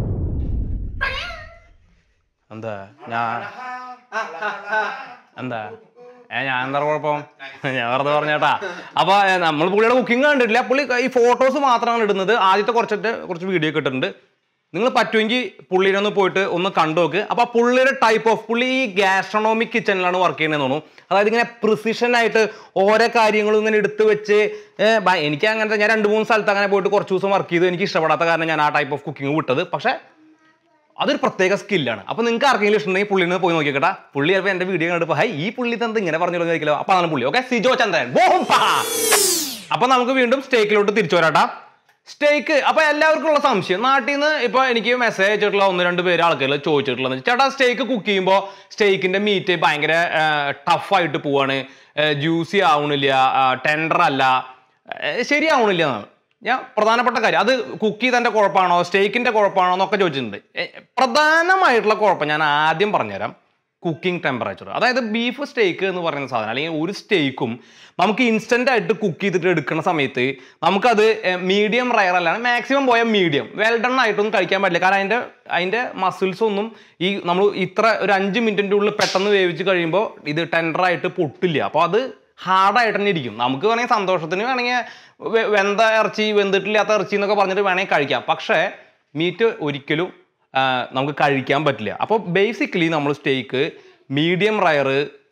എന്താ ഞാൻ എന്താ ഏ ഞാൻ എന്താ കുഴപ്പം ഞാൻ വെറുതെ പറഞ്ഞേട്ടാ അപ്പൊ ഏ, നമ്മൾ പുള്ളിയുടെ കുക്കിംഗ് കണ്ടിട്ടില്ല പുള്ളി ഈ ഫോട്ടോസ് മാത്രമാണ് ഇടുന്നത് ആദ്യത്തെ കുറച്ചിട്ട് കുറച്ച് വീഡിയോ ഒക്കെ ഇട്ടിട്ടുണ്ട് നിങ്ങൾ പറ്റുമെങ്കിൽ പുള്ളിനെ ഒന്ന് പോയിട്ട് ഒന്ന് കണ്ടു നോക്ക് അപ്പൊ ആ പുള്ളിയുടെ ടൈപ്പ് ഓഫ് പുള്ളി ഈ ഗാസ്ട്രോണോമിക് കിച്ചണിലാണ് വർക്ക് ചെയ്യുന്നത് തോന്നുന്നു അതായത് ഇങ്ങനെ പ്രിസിഷൻ ആയിട്ട് ഓരോ കാര്യങ്ങളും ഇങ്ങനെ എടുത്ത് വെച്ച് ഏ, ഭ- എനിക്ക് അങ്ങനത്തെ ഞാൻ രണ്ട് മൂന്ന് സ്ഥലത്ത് അങ്ങനെ പോയിട്ട് കുറച്ച് ദിവസം വർക്ക് ചെയ്ത് എനിക്ക് ഇഷ്ടപ്പെടാത്ത കാരണം ഞാൻ ആ ടൈപ്പ് ഓഫ് കുക്കിംഗ് വിട്ടത് പക്ഷേ അതൊരു പ്രത്യേക സ്കില്ലാണ് അപ്പൊ നിങ്ങൾക്ക് ആർക്കെങ്കിലും ഇഷ്ടമുണ്ടെങ്കിൽ പുള്ളിനെ പോയി നോക്കിക്കട്ടാ പുള്ളി ചിലപ്പോൾ എന്റെ വീഡിയോ കണ്ടപ്പോൾ ഹൈ ഈ പുള്ളി തന്നെ ഇങ്ങനെ പറഞ്ഞു ചോദിക്കലോ അപ്പൊ അതാണ് പുള്ളി ഓക്കെ സിജോ ചന്ദ്രൻ ബോം പാ. അപ്പൊ നമുക്ക് വീണ്ടും സ്റ്റേക്കിലോട്ട് തിരിച്ചു വരാട്ടാ സ്റ്റേക്ക് അപ്പൊ എല്ലാവർക്കും ഉള്ള സംശയം നാട്ടിൽ നിന്ന് ഇപ്പൊ എനിക്ക് മെസ്സേജ് അയച്ചിട്ടുള്ള ഒന്ന് രണ്ട് പേര് ആൾക്കാർ ചോദിച്ചിട്ടുള്ളത് ചേട്ടാ സ്റ്റേക്ക് കുക്ക് ചെയ്യുമ്പോൾ സ്റ്റേക്കിന്റെ മീറ്റ് ഭയങ്കര ടഫായിട്ട് പോവാണ് ജ്യൂസി ആവണില്ല ടെൻഡർ അല്ല ഏഹ് ശരിയാവണില്ല എന്നാണ് ഞാൻ പ്രധാനപ്പെട്ട കാര്യം അത് കുക്ക് ചെയ്തതിന്റെ കുഴപ്പമാണോ സ്റ്റേക്കിന്റെ കുഴപ്പമാണോ എന്നൊക്കെ ചോദിച്ചിട്ടുണ്ട് ഏഹ് പ്രധാനമായിട്ടുള്ള കുഴപ്പം ഞാൻ ആദ്യം പറഞ്ഞുതരാം കുക്കിംഗ് ടെമ്പറേച്ചർ അതായത് ബീഫ് സ്റ്റേക്ക് എന്ന് പറയുന്ന സാധനം അല്ലെങ്കിൽ ഒരു സ്റ്റേക്കും നമുക്ക് ഇൻസ്റ്റന്റ് ആയിട്ട് കുക്ക് ചെയ്തിട്ട് എടുക്കുന്ന സമയത്ത് നമുക്കത് മീഡിയം റയർ അല്ലാണ് മാക്സിമം പോയ മീഡിയം വെൽ ഡൺ ആയിട്ടൊന്നും കഴിക്കാൻ പറ്റില്ല കാരണം അതിന്റെ അതിന്റെ മസിൽസ് ഒന്നും ഈ നമ്മൾ ഇത്ര ഒരു അഞ്ച് മിനിറ്റിന്റെ ഉള്ളിൽ പെട്ടെന്ന് വേവിച്ച് കഴിയുമ്പോൾ ഇത് ടെൻഡർ ആയിട്ട് പൊട്ടില്ല അപ്പോൾ അത് ഹാർഡായിട്ട് തന്നെ ഇരിക്കും നമുക്ക് വേണമെങ്കിൽ സന്തോഷത്തിന് വേണമെങ്കിൽ വെ- വെന്ത ഇറച്ചി വെന്തിട്ടില്ലാത്ത ഇറച്ചി എന്നൊക്കെ പറഞ്ഞിട്ട് വേണമെങ്കിൽ കഴിക്കാം പക്ഷേ മീറ്റ് ഒരിക്കലും ആ, നമുക്ക് കഴിക്കാൻ പറ്റില്ല അപ്പോൾ ബേസിക്കലി നമ്മൾ സ്റ്റേക്ക് മീഡിയം റയർ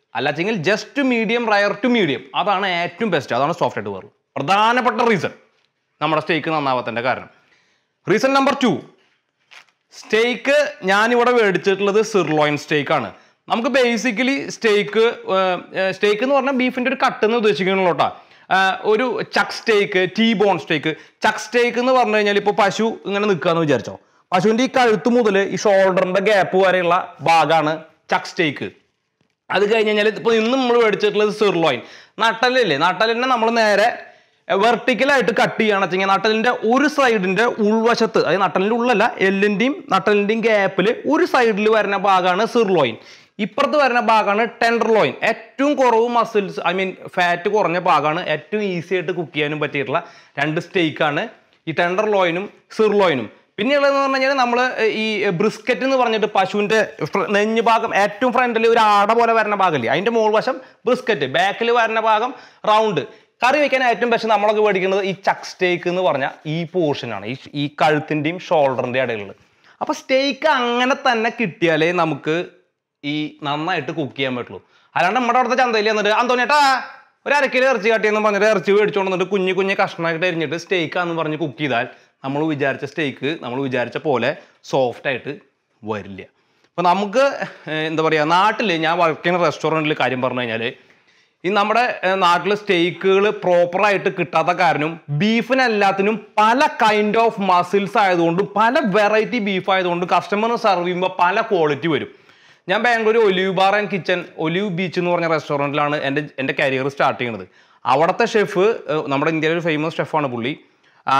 അല്ലാച്ചെങ്കിൽ just medium rare to medium അതാണ് ഏറ്റവും ബെസ്റ്റ് അതാണ് സോഫ്റ്റ് ആയിട്ട് വേറും പ്രധാനപ്പെട്ട റീസൺ നമ്മുടെ സ്റ്റേക്ക് നന്നാവാത്തതിൻ്റെ കാരണം റീസൺ നമ്പർ ടു സ്റ്റേക്ക് ഞാനിവിടെ മേടിച്ചിട്ടുള്ളത് സിർലോയിൻ സ്റ്റേക്ക് ആണ് നമുക്ക് ബേസിക്കലി സ്റ്റേക്ക് സ്റ്റേക്ക് എന്ന് പറഞ്ഞാൽ ബീഫിന്റെ ഒരു കട്ട് എന്ന് ഉദ്ദേശിക്കണല്ലോ കേട്ടോ ഒരു ചക്ക് സ്റ്റേക്ക് ടീ ബോൺ സ്റ്റേക്ക് ചക്ക് സ്റ്റേക്ക് എന്ന് പറഞ്ഞു കഴിഞ്ഞാൽ ഇപ്പോൾ പശു ഇങ്ങനെ നിൽക്കാന്ന് വിചാരിച്ചോ പശുവിന്റെ ഈ കഴുത്ത് മുതൽ ഈ ഷോൾഡറിന്റെ ഗ്യാപ്പ് വരെയുള്ള ഭാഗമാണ് ചക്ക് സ്റ്റേക്ക് അത് കഴിഞ്ഞ് കഴിഞ്ഞാൽ ഇപ്പോൾ ഇന്ന് നമ്മൾ മേടിച്ചിട്ടുള്ളത് സിർലോയിൻ നട്ടലില്ലേ നട്ടലിനെ നമ്മൾ നേരെ വെർട്ടിക്കലായിട്ട് കട്ട് ചെയ്യുകയാണെന്ന് വെച്ച് കഴിഞ്ഞാൽ നട്ടലിന്റെ ഒരു സൈഡിന്റെ ഉൾവശത്ത് അതായത് നട്ടലിന്റെ ഉള്ളല്ല എല്ലിന്റെയും നട്ടലിന്റെയും ഗ്യാപ്പിൽ ഒരു സൈഡിൽ വരുന്ന ഭാഗമാണ് സിർലോയിൻ ഇപ്പുറത്ത് വരുന്ന ഭാഗമാണ് ടെൻഡർലോയിൻ ഏറ്റവും കുറവ് മസിൽസ് ഐ മീൻ ഫാറ്റ് കുറഞ്ഞ ഭാഗമാണ് ഏറ്റവും ഈസി ആയിട്ട് കുക്ക് ചെയ്യാനും പറ്റിയിട്ടുള്ള രണ്ട് സ്റ്റേക്കാണ് ഈ ടെൻഡർലോയിനും സിർലോയിനും പിന്നെയുള്ളതെന്ന് പറഞ്ഞു കഴിഞ്ഞാൽ നമ്മൾ ഈ ബ്രിസ്ക്കറ്റ് എന്ന് പറഞ്ഞിട്ട് പശുവിന്റെ ഫ്ര- നെഞ്ഞ് ഭാഗം ഏറ്റവും ഫ്രണ്ടിൽ ഒരു ആട പോലെ വരുന്ന ഭാഗമില്ലേ അതിന്റെ മുകൾ വശം ബ്രിസ്ക്കറ്റ് ബാക്കിൽ വരുന്ന ഭാഗം റൗണ്ട് കറി വെക്കാൻ ഏറ്റവും ബെസ്റ്റ് നമ്മളൊക്കെ മേടിക്കുന്നത് ഈ ചക്ക് സ്റ്റേക്ക് എന്ന് പറഞ്ഞ ഈ പോർഷനാണ് ഈ ഈ കഴുത്തിന്റെയും ഷോൾഡറിന്റെയും ഇടയിലുള്ളത് അപ്പൊ സ്റ്റേക്ക് അങ്ങനെ തന്നെ കിട്ടിയാലേ നമുക്ക് ഈ നന്നായിട്ട് കുക്ക് ചെയ്യാൻ പറ്റുള്ളൂ അല്ലാണ്ട് നമ്മുടെ അവിടുത്തെ ചന്തയിൽ വന്നിട്ട് അന്തോനേട്ടാ ഒരു അരക്കിലോ ഇറച്ചി കട്ടിയെന്ന് പറഞ്ഞിട്ട് ഇറച്ചി മേടിച്ചുകൊണ്ട് വന്നിട്ട് കുഞ്ഞു കുഞ്ഞു കഷ്ണമായിട്ട് എരിഞ്ഞിട്ട് സ്റ്റേക്കാന്ന് പറഞ്ഞ് കുക്ക് ചെയ്താൽ നമ്മൾ വിചാരിച്ച സ്റ്റേക്ക് നമ്മൾ വിചാരിച്ച പോലെ സോഫ്റ്റ് ആയിട്ട് വരില്ല അപ്പോൾ നമുക്ക് ഏർ, എന്താ പറയുക നാട്ടിൽ ഞാൻ വർക്ക് ചെയ്യുന്ന റെസ്റ്റോറൻറ്റിൽ കാര്യം പറഞ്ഞു കഴിഞ്ഞാൽ ഈ നമ്മുടെ നാട്ടിൽ സ്റ്റേക്കുകൾ പ്രോപ്പറായിട്ട് കിട്ടാത്ത കാരണം ബീഫിനെല്ലാത്തിനും പല കൈൻഡ് ഓഫ് മസിൽസ് ആയതുകൊണ്ടും പല വെറൈറ്റി ബീഫ് ആയതുകൊണ്ടും കസ്റ്റമറിന് സെർവ് ചെയ്യുമ്പോൾ പല ക്വാളിറ്റി വരും ഞാൻ Bangalore Olive Bar and Kitchen Olive Beach എന്ന് പറഞ്ഞ റെസ്റ്റോറൻറ്റിലാണ് എൻ്റെ എൻ്റെ കരിയർ സ്റ്റാർട്ട് ചെയ്യുന്നത് അവിടുത്തെ ഷെഫ് നമ്മുടെ ഇന്ത്യയിലെ ഒരു ഫേമസ് ഷെഫാണ് പുള്ളി ആ,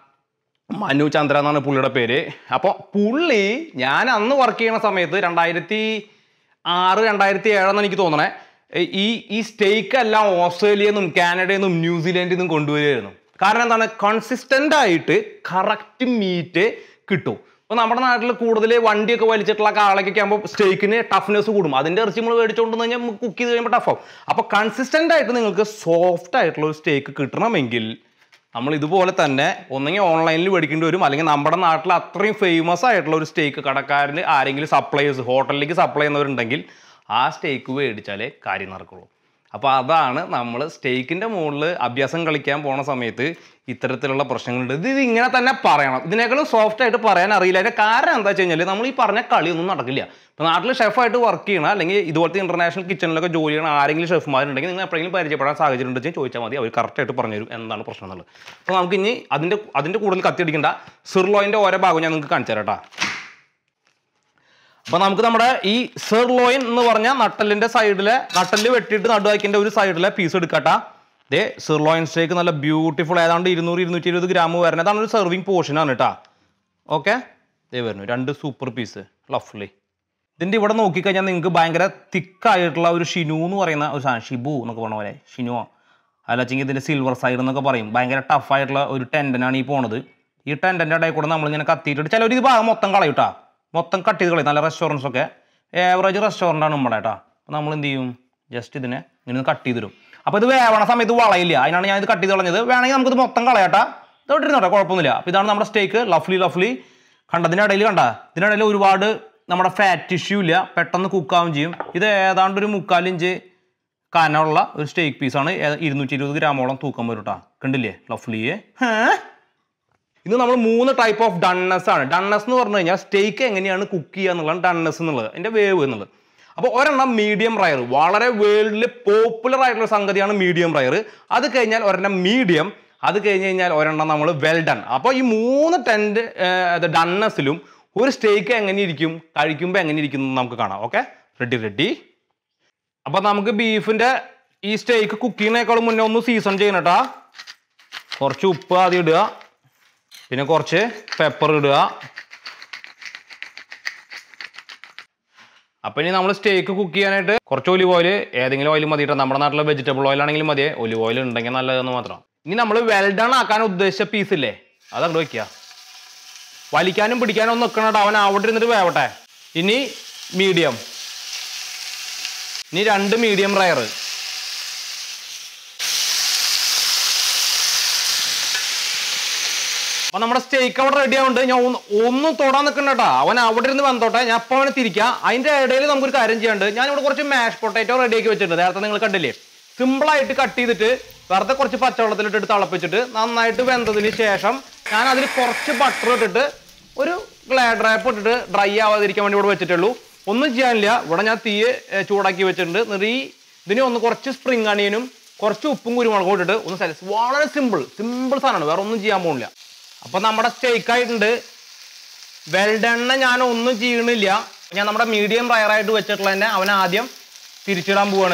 മനു ചന്ദ്ര എന്നാണ് പുള്ളിയുടെ പേര് അപ്പോൾ പുള്ളി ഞാൻ അന്ന് വർക്ക് ചെയ്യുന്ന സമയത്ത് രണ്ടായിരത്തി ആറ് രണ്ടായിരത്തി ഏഴെന്ന് എനിക്ക് തോന്നണേ ഏ, ഈ ഈ സ്റ്റേക്ക് എല്ലാം ഓസ്ട്രേലിയയിൽ നിന്നും കാനഡയിൽ നിന്നും ന്യൂസിലാൻഡിൽ നിന്നും കൊണ്ടുവരികയായിരുന്നു കാരണം എന്താണ് കൺസിസ്റ്റന്റ് ആയിട്ട് കറക്റ്റ് മീറ്റ് കിട്ടും അപ്പോൾ നമ്മുടെ നാട്ടിൽ കൂടുതൽ വണ്ടിയൊക്കെ വലിച്ചിട്ടുള്ള കാളൊക്കെ ആകുമ്പോൾ സ്റ്റേക്കിന് ടഫ്നെസ് കൂടും അതിന്റെ ഇറച്ചി നമ്മൾ മേടിച്ചുകൊണ്ട് വന്ന് കഴിഞ്ഞാൽ കുക്ക് ചെയ്ത് കഴിയുമ്പോൾ ടഫാവും അപ്പോൾ കൺസിസ്റ്റന്റ് ആയിട്ട് നിങ്ങൾക്ക് സോഫ്റ്റ് ആയിട്ടുള്ള ഒരു സ്റ്റേക്ക് കിട്ടണമെങ്കിൽ നമ്മൾ ഇതുപോലെ തന്നെ ഒന്നെങ്കിൽ ഓൺലൈനിൽ മേടിക്കേണ്ടി വരും അല്ലെങ്കിൽ നമ്മുടെ നാട്ടിൽ അത്രയും ഫേമസ് ആയിട്ടുള്ള ഒരു സ്റ്റേക്ക് കടക്കാരന് ആരെങ്കിലും സപ്ലൈസ് ഹോട്ടലിലേക്ക് സപ്ലൈ ചെയ്യുന്നവരുണ്ടെങ്കിൽ ആ സ്റ്റേക്ക് മേടിച്ചാലേ കാര്യം നടക്കുള്ളൂ അപ്പോൾ അതാണ് നമ്മൾ സ്റ്റേക്കിൻ്റെ മുകളിൽ അഭ്യാസം കളിക്കാൻ പോണ സമയത്ത് ഇത്തരത്തിലുള്ള പ്രശ്നങ്ങളുണ്ട് ഇത് ഇത് ഇങ്ങനെ തന്നെ പറയണം ഇതിനേക്കാളും സോഫ്റ്റ് ആയിട്ട് പറയാൻ അറിയില്ല അതിൻ്റെ കാരണം എന്താ വെച്ച് കഴിഞ്ഞാൽ നമ്മൾ ഈ പറഞ്ഞ കളിയൊന്നും നടക്കില്ല ഇപ്പോൾ നാട്ടിൽ ഷെഫായിട്ട് വർക്ക് ചെയ്യണം അല്ലെങ്കിൽ ഇതുപോലത്തെ ഇന്റർനാഷണൽ കിച്ചണിലൊക്കെ ജോലി ചെയ്യണ ആരെങ്കിലും ഷെഫ്മാരുണ്ടെങ്കിൽ നിങ്ങൾ എപ്പോഴെങ്കിലും പരിചയപ്പെടാൻ സാഹചര്യം ഉണ്ടെങ്കിൽ ചോദിച്ചാൽ മതി അവർ കറക്റ്റായിട്ട് പറഞ്ഞുതരും എന്താണ് പ്രശ്നം എന്നുള്ളത് അപ്പോൾ നമുക്ക് ഇനി അതിൻ്റെ അതിൻ്റെ കൂടുതൽ കത്തിയടിക്കേണ്ട സിർലോയിൻ്റെ ഓരോ ഭാഗം ഞാൻ നിങ്ങൾക്ക് കാണിച്ചു തരാം കേട്ടോ അപ്പൊ നമുക്ക് നമ്മുടെ ഈ സെർലോയിൻ എന്ന് പറഞ്ഞ നട്ടലിന്റെ സൈഡിലെ നട്ടല് വെട്ടിയിട്ട് നടുവാക്കിന്റെ ഒരു സൈഡിലെ പീസ് എടുക്കട്ടാ ദേ സെർലോയിൻ സ്റ്റേക്ക് നല്ല ബ്യൂട്ടിഫുൾ ഏതാണ്ട് ഇരുന്നൂറ് ഇരുന്നൂറ്റി ഇരുപത് ഗ്രാം വരുന്നത് അതാണ് ഒരു സെർവിങ് പോർഷൻ ആണ് കേട്ടാ ഓക്കെ ദേ വരുന്നു രണ്ട് സൂപ്പർ പീസ് ലഫ്ലി ഇതിന്റെ ഇവിടെ നോക്കിക്കഴിഞ്ഞാൽ നിങ്ങൾക്ക് ഭയങ്കര തിക്കായിട്ടുള്ള ഒരു ഷിനു എന്ന് പറയുന്ന ഒരു സാധനം ഷിബു എന്നൊക്കെ പറഞ്ഞ പോലെ ഷിനുവോ അല്ലാച്ചെങ്കിൽ ഇതിന്റെ സിൽവർ സൈഡ് എന്നൊക്കെ പറയും ഭയങ്കര ടഫായിട്ടുള്ള ഒരു ടെൻഡനാണ് ഈ പോണത് ഈ ടെൻഡൻ്റെ ഇടയിൽ കൂടെ നമ്മളിങ്ങനെ കത്തിയിട്ടിട്ട് ചിലവർ ഇത് ഭാഗം മൊത്തം കളയൂട്ടാ മൊത്തം കട്ട് ചെയ്ത് കളയും നല്ല റെസ്റ്റോറൻറ്റ്സ് ഒക്കെ ഏവറേജ് റെസ്റ്റോറൻ്റ് ആണ് നമ്മുടെ കേട്ടോ അപ്പോൾ നമ്മൾ എന്ത് ചെയ്യും ജസ്റ്റ് ഇതിനെ ഇങ്ങനെ കട്ട് ചെയ്ത് തരും അപ്പോൾ ഇത് വേവണ സമയത്ത് വളയില്ല അതിനാണ് ഞാൻ ഇത് കട്ട് ചെയ്ത് കളഞ്ഞത് വേണമെങ്കിൽ നമുക്കിത് മൊത്തം കളയാട്ടാ ഇതോട്ടിരുന്നോട്ടെ കുഴപ്പമൊന്നുമില്ല അപ്പോൾ ഇതാണ് നമ്മുടെ സ്റ്റേക്ക് ലഫ്ലി ലഫ്ലി കണ്ട ഇതിനിടയിൽ കണ്ട ഇതിനിടയിൽ ഒരുപാട് നമ്മുടെ ഫാറ്റ് ടിഷ്യൂ ഇല്ല പെട്ടെന്ന് കുക്കാവും ചെയ്യും ഇത് ഏതാണ്ട് ഒരു മുക്കാലിഞ്ച് കനമുള്ള ഒരു സ്റ്റേക്ക് പീസാണ് ഇരുന്നൂറ്റി ഇരുപത് ഗ്രാമോളം തൂക്കം വരും കേട്ടോ കണ്ടില്ലേ ലഫ്ലിയെ ഇത് നമ്മൾ മൂന്ന് ടൈപ്പ് ഓഫ് ഡണ്ണസ് ആണ് ഡണ്ണസ് എന്ന് പറഞ്ഞു കഴിഞ്ഞാൽ സ്റ്റേക്ക് എങ്ങനെയാണ് കുക്ക് ചെയ്യുക എന്നുള്ളതാണ് ഡണ്ണസ് എന്നുള്ളത് അതിന്റെ വേവ് എന്നുള്ളത് അപ്പോൾ ഒരെണ്ണം മീഡിയം റയർ വളരെ വേൾഡിൽ പോപ്പുലർ ആയിട്ടുള്ള സംഗതിയാണ് മീഡിയം റയർ അത് കഴിഞ്ഞാൽ ഒരെണ്ണം മീഡിയം അത് കഴിഞ്ഞ് കഴിഞ്ഞാൽ ഒരെണ്ണം നമ്മൾ വെൽ ഡൺ അപ്പോൾ ഈ മൂന്ന് ടെൻറ്റ് ഡണ്ണസിലും ഒരു സ്റ്റേക്ക് എങ്ങനെ ഇരിക്കും കഴിക്കുമ്പോൾ എങ്ങനെ ഇരിക്കും എന്ന് നമുക്ക് കാണാം ഓക്കെ റെഡി റെഡി അപ്പൊ നമുക്ക് ബീഫിന്റെ ഈ സ്റ്റേക്ക് കുക്ക് ചെയ്യുന്നേക്കാളും മുന്നേ ഒന്ന് സീസൺ ചെയ്യണം കേട്ടാ കുറച്ച് ഉപ്പ് ആദ്യം ഇടുക പിന്നെ കുറച്ച് പെപ്പർ ഇടുക അപ്പൊ ഇനി നമ്മൾ സ്റ്റേക്ക് കുക്ക് ചെയ്യാനായിട്ട് കുറച്ച് ഒലിവ് ഓയിൽ ഏതെങ്കിലും ഓയിൽ മതി കേട്ടോ നമ്മുടെ നാട്ടിലെ വെജിറ്റബിൾ ഓയിൽ ആണെങ്കിലും മതി ഒലിവ് ഓയിൽ ഉണ്ടെങ്കിൽ നല്ലതെന്ന് മാത്രം ഇനി നമ്മൾ വെൽഡൺ ആക്കാൻ ഉദ്ദേശിച്ച പീസ് ഇല്ലേ അതങ്ങോട്ട് വെക്കുക വലിക്കാനും പിടിക്കാനും ഒന്നും നിൽക്കണം കേട്ടോ അവൻ അവിടെ ഇരുന്നിട്ട് വേവട്ടെ ഇനി മീഡിയം ഇനി രണ്ട് മീഡിയം റയർ അപ്പൊ നമ്മുടെ സ്റ്റേക്ക് അവിടെ റെഡി ആവുന്നുണ്ട് ഞാൻ ഒന്ന് ഒന്നും തൊടാൻ നിൽക്കണ്ട കേട്ടോ അവൻ അവിടെ ഇരുന്ന് വന്നോട്ടെ ഞാൻ അപ്പൊ അവനെ തിരിക്കാം അതിന്റെ ഇടയിൽ നമുക്കൊരു കാര്യം ചെയ്യാണ്ട് ഞാൻ ഇവിടെ കുറച്ച് മാഷ് പൊട്ടാറ്റോ റെഡി ആക്കി വെച്ചിട്ടുണ്ട് നേരത്തെ നിങ്ങൾ കണ്ടില്ലേ സിമ്പിൾ ആയിട്ട് കട്ട് ചെയ്തിട്ട് വെറുതെ കുറച്ച് പച്ചവെള്ളത്തിലിട്ട് തിളപ്പിച്ചിട്ട് നന്നായിട്ട് വെന്തതിന് ശേഷം ഞാൻ അതിൽ കുറച്ച് ബട്ടർ ഇട്ടിട്ട് ഒരു ഗ്ലാഡ് റാപ്പ് ഇട്ടിട്ട് ഡ്രൈ ആവാതിരിക്കാൻ വേണ്ടി ഇവിടെ വെച്ചിട്ടുള്ളൂ ഒന്നും ചെയ്യാനില്ല ഇവിടെ ഞാൻ തീ ഏർ, ചൂടാക്കി വെച്ചിട്ടുണ്ട് എന്നിട്ട് ഈ ഇതിന് ഒന്ന് കുറച്ച് സ്പ്രിംഗ് അണിയനും കുറച്ച് ഉപ്പും കുരുമുളകും ഇട്ടിട്ട് ഒന്ന് സൈലൻസ് വളരെ സിമ്പിൾ സിമ്പിൾ സാധനമാണ് വേറെ ഒന്നും ചെയ്യാൻ പോകുന്നില്ല അപ്പൊ നമ്മുടെ സ്റ്റേക്ക് ആയിട്ടുണ്ട് വെൽഡണ്ണ ഞാൻ ഒന്നും ചെയ്യണില്ല ഞാൻ നമ്മുടെ മീഡിയം റയറായിട്ട് വെച്ചിട്ടുള്ള തന്നെ അവൻ ആദ്യം തിരിച്ചിടാൻ പോവാണ്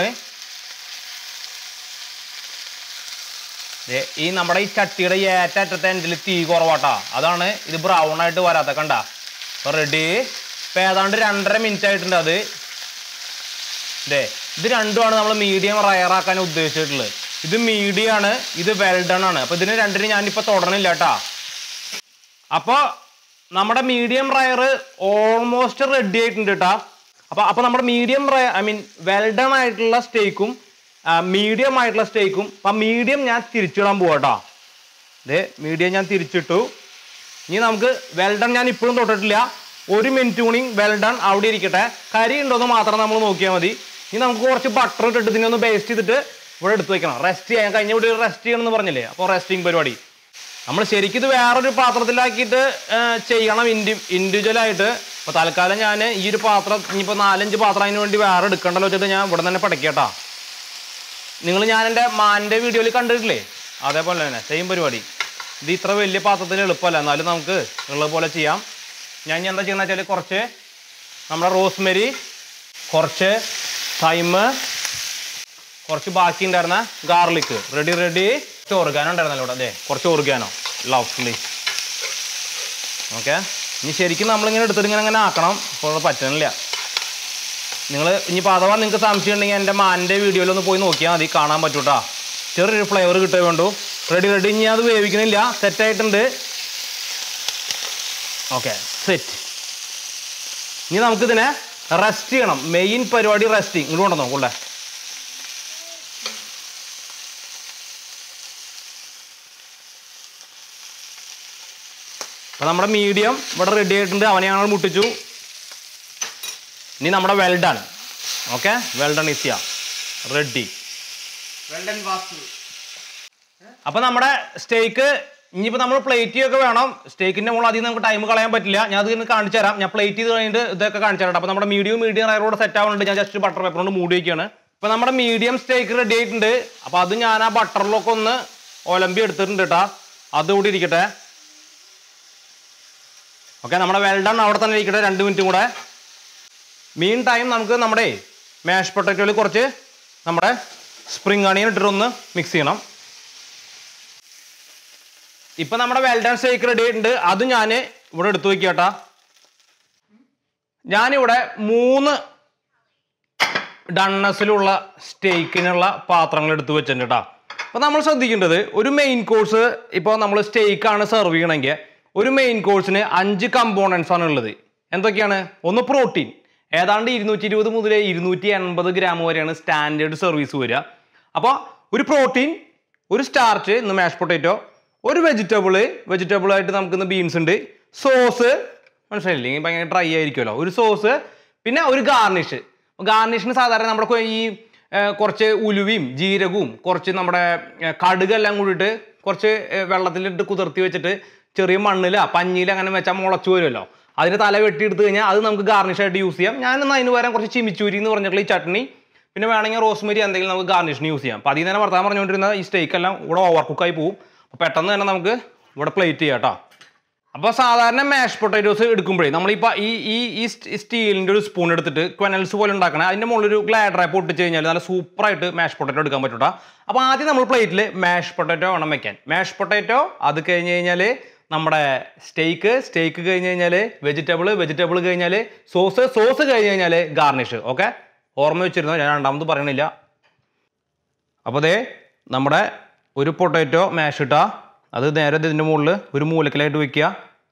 ദേ, ഈ നമ്മുടെ ഈ ചട്ടിയുടെ ഏറ്ററ്റത്തെ എൻഡിൽ തീ കുറവാട്ടാ അതാണ് ഇത് ബ്രൗൺ ആയിട്ട് വരാത്ത കണ്ട റെഡി ഇപ്പൊ ഏതാണ്ട് രണ്ടര മിനിറ്റ് ആയിട്ടുണ്ട് അത് ദേ ഇത് രണ്ടുമാണ് നമ്മൾ മീഡിയം റയറാക്കാൻ ഉദ്ദേശിച്ചിട്ടുള്ളത് ഇത് മീഡിയം ആണ് ഇത് വെൽഡൺ ആണ് അപ്പൊ ഇതിന് രണ്ടിനും ഞാനിപ്പോ തുടരണില്ല കേട്ടാ അപ്പൊ നമ്മുടെ മീഡിയം റയർ ഓൾമോസ്റ്റ് റെഡി ആയിട്ടുണ്ട് കേട്ടാ അപ്പൊ അപ്പൊ നമ്മുടെ medium rare I mean well done ആയിട്ടുള്ള സ്റ്റേക്കും മീഡിയം ആയിട്ടുള്ള സ്റ്റേക്കും അപ്പൊ മീഡിയം ഞാൻ തിരിച്ചിടാൻ പോവാട്ടോ ദേ മീഡിയം ഞാൻ തിരിച്ചിട്ടു ഇനി നമുക്ക് വെൽഡൺ ഞാൻ ഇപ്പോഴും തൊട്ടിട്ടില്ല ഒരു മിനിറ്റ് കൂടി വെൽഡൺ അവിടെ ഇരിക്കട്ടെ കരി ഉണ്ടോന്ന് മാത്രം നമ്മൾ നോക്കിയാൽ മതി ഇനി നമുക്ക് കുറച്ച് ബട്ടർ ഇട്ടിട്ട് ഇതിനെ ഒന്ന് പേസ്റ്റ് ചെയ്തിട്ട് ഇവിടെ എടുത്ത് വെക്കണം റെസ്റ്റ് ചെയ്യാൻ കഴിഞ്ഞ വീട്ടിൽ റെസ്റ്റ് ചെയ്യണം എന്ന് പറഞ്ഞില്ലേ അപ്പോൾ റെസ്റ്റിംഗ് പരിപാടി നമ്മൾ ശരിക്കും ഇത് വേറൊരു പാത്രത്തിലാക്കിയിട്ട് ആ, ചെയ്യണം ഇൻഡി ഇൻഡിവിജ്വൽ ആയിട്ട് അപ്പോൾ തൽക്കാലം ഞാൻ ഈ ഒരു പാത്രം ഇനിയിപ്പോൾ നാലഞ്ച് പാത്രം അതിന് വേണ്ടി വേറെ എടുക്കണ്ടല്ലോ വെച്ചിട്ട് ഞാൻ ഇവിടെ തന്നെ പടക്കട്ടാ നിങ്ങൾ ഞാൻ എൻ്റെ മാൻ്റെ വീഡിയോയിൽ കണ്ടിട്ടില്ലേ അതേപോലെ തന്നെ സെയിം പരിപാടി ഇത് ഇത്ര വലിയ പാത്രത്തിൽ എളുപ്പമല്ല എന്നാലും നമുക്ക് ഉള്ളത് പോലെ ചെയ്യാം ഞാൻ ഇനി എന്താ ചെയ്യുന്നത് വെച്ചാൽ കുറച്ച് നമ്മുടെ റോസ്മെരി കുറച്ച് തൈമ് കുറച്ച് ബാക്കി ഉണ്ടായിരുന്ന ഗാർലിക് റെഡി റെഡി കുറച്ച് ഓർഗാനോ ഉണ്ടായിരുന്നല്ലോ ഇവിടെ അതെ കുറച്ച് ഓർഗാനോ ലവ്ലി ഓക്കെ ഇനി ശരിക്കും നമ്മളിങ്ങനെ എടുത്തിട്ട് ഇങ്ങനെ അങ്ങനെ ആക്കണം ഇപ്പോൾ പറ്റണില്ല നിങ്ങൾ ഇനിയിപ്പോൾ അഥവാ നിങ്ങൾക്ക് സംശയം ഉണ്ടെങ്കിൽ എൻ്റെ മാൻ്റെ വീഡിയോയിൽ ഒന്ന് പോയി നോക്കിയാൽ മതി കാണാൻ പറ്റൂട്ടാ ചെറിയൊരു ഫ്ലേവർ കിട്ടേ വേണ്ടു റെഡി റെഡി ഇനി അത് വേവിക്കണില്ല സെറ്റായിട്ടുണ്ട് ഓക്കെ സെറ്റ് ഇനി നമുക്കിതിനെ റെസ്റ്റ് ചെയ്യണം മെയിൻ പരിപാടി റെസ്റ്റിംഗ് ഇങ്ങോട്ട് കൊണ്ടു നോക്കൂല്ലേ അപ്പോൾ നമ്മുടെ മീഡിയം ഇവിടെ റെഡി ആയിട്ടുണ്ട് അവനെ ഞങ്ങൾ മുട്ടിച്ചു ഇനി നമ്മുടെ വെൽഡൺ ഓക്കെ വെൽഡൺ ഈസിയ റെഡി വെൽഡൻ വാസ്തു അപ്പൊ നമ്മുടെ സ്റ്റേക്ക് ഇനിയിപ്പോ നമ്മൾ പ്ലേറ്റ് ഒക്കെ വേണം സ്റ്റേക്കിന്റെ മുകളിൽ അധികം നമുക്ക് ടൈം കളയാൻ പറ്റില്ല ഞാൻ അത് ഇന്ന് കാണിച്ചു തരാം ഞാൻ പ്ലേറ്റ് ചെയ്ത് കഴിഞ്ഞിട്ട് ഇതൊക്കെ കാണിച്ചു തരാം അപ്പൊ നമ്മുടെ മീഡിയം മീഡിയം റയറോട് സെറ്റ് ആവുന്നുണ്ട് ഞാൻ ജസ്റ്റ് ബട്ടർ പേപ്പർ കൊണ്ട് മൂടി വയ്ക്കുകയാണ് ഇപ്പൊ നമ്മുടെ മീഡിയം സ്റ്റേക്ക് റെഡി ആയിട്ടുണ്ട് അപ്പൊ അത് ഞാൻ ആ ബട്ടറിലൊക്കെ ഒന്ന് ഒലമ്പി എടുത്തിട്ടുണ്ട് കേട്ടാ അത് കൂടി ഇരിക്കട്ടെ ഓക്കെ നമ്മുടെ വെൽഡൺ അവിടെ തന്നെ ഇരിക്കട്ടെ രണ്ട് മിനിറ്റും കൂടെ മീൻ ടൈം നമുക്ക് നമ്മുടെ മാഷ് പൊട്ടറ്റോയിൽ കുറച്ച് നമ്മുടെ സ്പ്രിംഗ് അണിയൻ ഇട്ടിട്ടൊന്ന് മിക്സ് ചെയ്യണം ഇപ്പൊ നമ്മുടെ വെൽഡൺ സ്റ്റേക്ക് റെഡി ആയിട്ടുണ്ട് അത് ഞാൻ ഇവിടെ എടുത്തു വെക്കട്ടാ ഞാനിവിടെ മൂന്ന് ഡണ്ണസിലുള്ള സ്റ്റേക്കിനുള്ള പാത്രങ്ങൾ എടുത്തു വെച്ചിട്ടുണ്ട് കേട്ടോ അപ്പൊ നമ്മൾ ശ്രദ്ധിക്കേണ്ടത് ഒരു മെയിൻ കോഴ്സ് ഇപ്പോൾ നമ്മൾ സ്റ്റേക്ക് ആണ് സെർവ് ചെയ്യണമെങ്കിൽ ഒരു മെയിൻ കോഴ്സിന് അഞ്ച് കമ്പോണൻസ് ആണ് ഉള്ളത് എന്തൊക്കെയാണ് ഒന്ന് പ്രോട്ടീൻ ഏതാണ്ട് ഇരുന്നൂറ്റി ഇരുപത് മുതൽ ഇരുന്നൂറ്റി എൺപത് ഗ്രാം വരെയാണ് സ്റ്റാൻഡേർഡ് സർവീസ് വരിക അപ്പോൾ ഒരു പ്രോട്ടീൻ ഒരു സ്റ്റാർച്ച് ഇന്ന് മാഷ് പൊട്ടേറ്റോ ഒരു വെജിറ്റബിള് വെജിറ്റബിൾ ആയിട്ട് നമുക്ക് ഇന്ന് ബീൻസ് ഉണ്ട് സോസ് മനസ്സിലായില്ലേ ഇല്ലെങ്കിൽ ഭയങ്കര ഡ്രൈ ആയിരിക്കുമല്ലോ ഒരു സോസ് പിന്നെ ഒരു ഗാർണിഷ് ഗാർണിഷിന് സാധാരണ നമ്മുടെ കൊ- ഈ ഏ, കുറച്ച് ഉലുവയും ജീരകവും കുറച്ച് നമ്മുടെ ഏ, കടുകെല്ലാം കൂടിയിട്ട് കുറച്ച് ഏ, വെള്ളത്തിലിട്ട് കുതിർത്തി വെച്ചിട്ട് ചെറിയ മണ്ണില പഞ്ഞിയിൽ അങ്ങനെ വെച്ചാൽ മുളച്ചു വരുമല്ലോ അതിന് തല വെട്ടിയെടുത്ത് കഴിഞ്ഞാൽ അത് നമുക്ക് ഗാർണിഷ് ആയിട്ട് യൂസ് ചെയ്യാം ഞാനിന്ന് അതിന് പകരം കുറച്ച് ചിമിച്ചൂരി എന്ന് പറഞ്ഞിട്ടുള്ള ഈ ചട്നി പിന്നെ വേണമെങ്കിൽ റോസ്മരി എന്തെങ്കിലും നമുക്ക് ഗാർണിഷിന് യൂസ് ചെയ്യാം അപ്പോൾ അതിൽ തന്നെ വർത്താൻ പറഞ്ഞുകൊണ്ടിരുന്ന ഈ സ്റ്റേക്ക് എല്ലാം ഇവിടെ ഓവർ കുക്കായി പോകും അപ്പോൾ പെട്ടെന്ന് തന്നെ നമുക്ക് ഇവിടെ പ്ലേറ്റ് ചെയ്യാം കേട്ടോ അപ്പോൾ സാധാരണ മാഷ് പൊട്ടറ്റോസ് എടുക്കുമ്പോഴേ നമ്മളിപ്പോൾ ഈ ഈ ഈ സ്റ്റീലിൻ്റെ ഒരു സ്പൂൺ എടുത്തിട്ട് ക്വനൽസ് പോലെ ഉണ്ടാക്കണേ അതിൻ്റെ മുകളിൽ ഒരു ഗ്ലാഡ് റാപ്പ് ഒട്ടിച്ച് കഴിഞ്ഞാൽ നല്ല സൂപ്പറായിട്ട് മാഷ് പൊട്ടറ്റോ എടുക്കാൻ പറ്റൂട്ടാ അപ്പോൾ ആദ്യം നമ്മൾ പ്ലേറ്റിൽ മാഷ് പൊട്ടറ്റോ വേണം വെക്കാൻ മാഷ് പൊട്ടറ്റോ അത് കഴിഞ്ഞ് കഴിഞ്ഞാൽ നമ്മുടെ സ്റ്റേക്ക് സ്റ്റേക്ക് കഴിഞ്ഞ് കഴിഞ്ഞാൽ വെജിറ്റബിൾ വെജിറ്റബിൾ കഴിഞ്ഞാൽ സോസ് സോസ് കഴിഞ്ഞ് കഴിഞ്ഞാൽ ഗാർണിഷ് ഓക്കെ ഓർമ്മ വെച്ചിരുന്നോ ഞാൻ രണ്ടാമത് പറയണില്ല അപ്പോൾ ദേ നമ്മുടെ ഒരു പൊട്ടാറ്റോ മാഷ് ഇട്ടാ അത് നേരെ ഇതിൻ്റെ മുകളിൽ ഒരു മൂലക്കലായിട്ട് വെക്കുക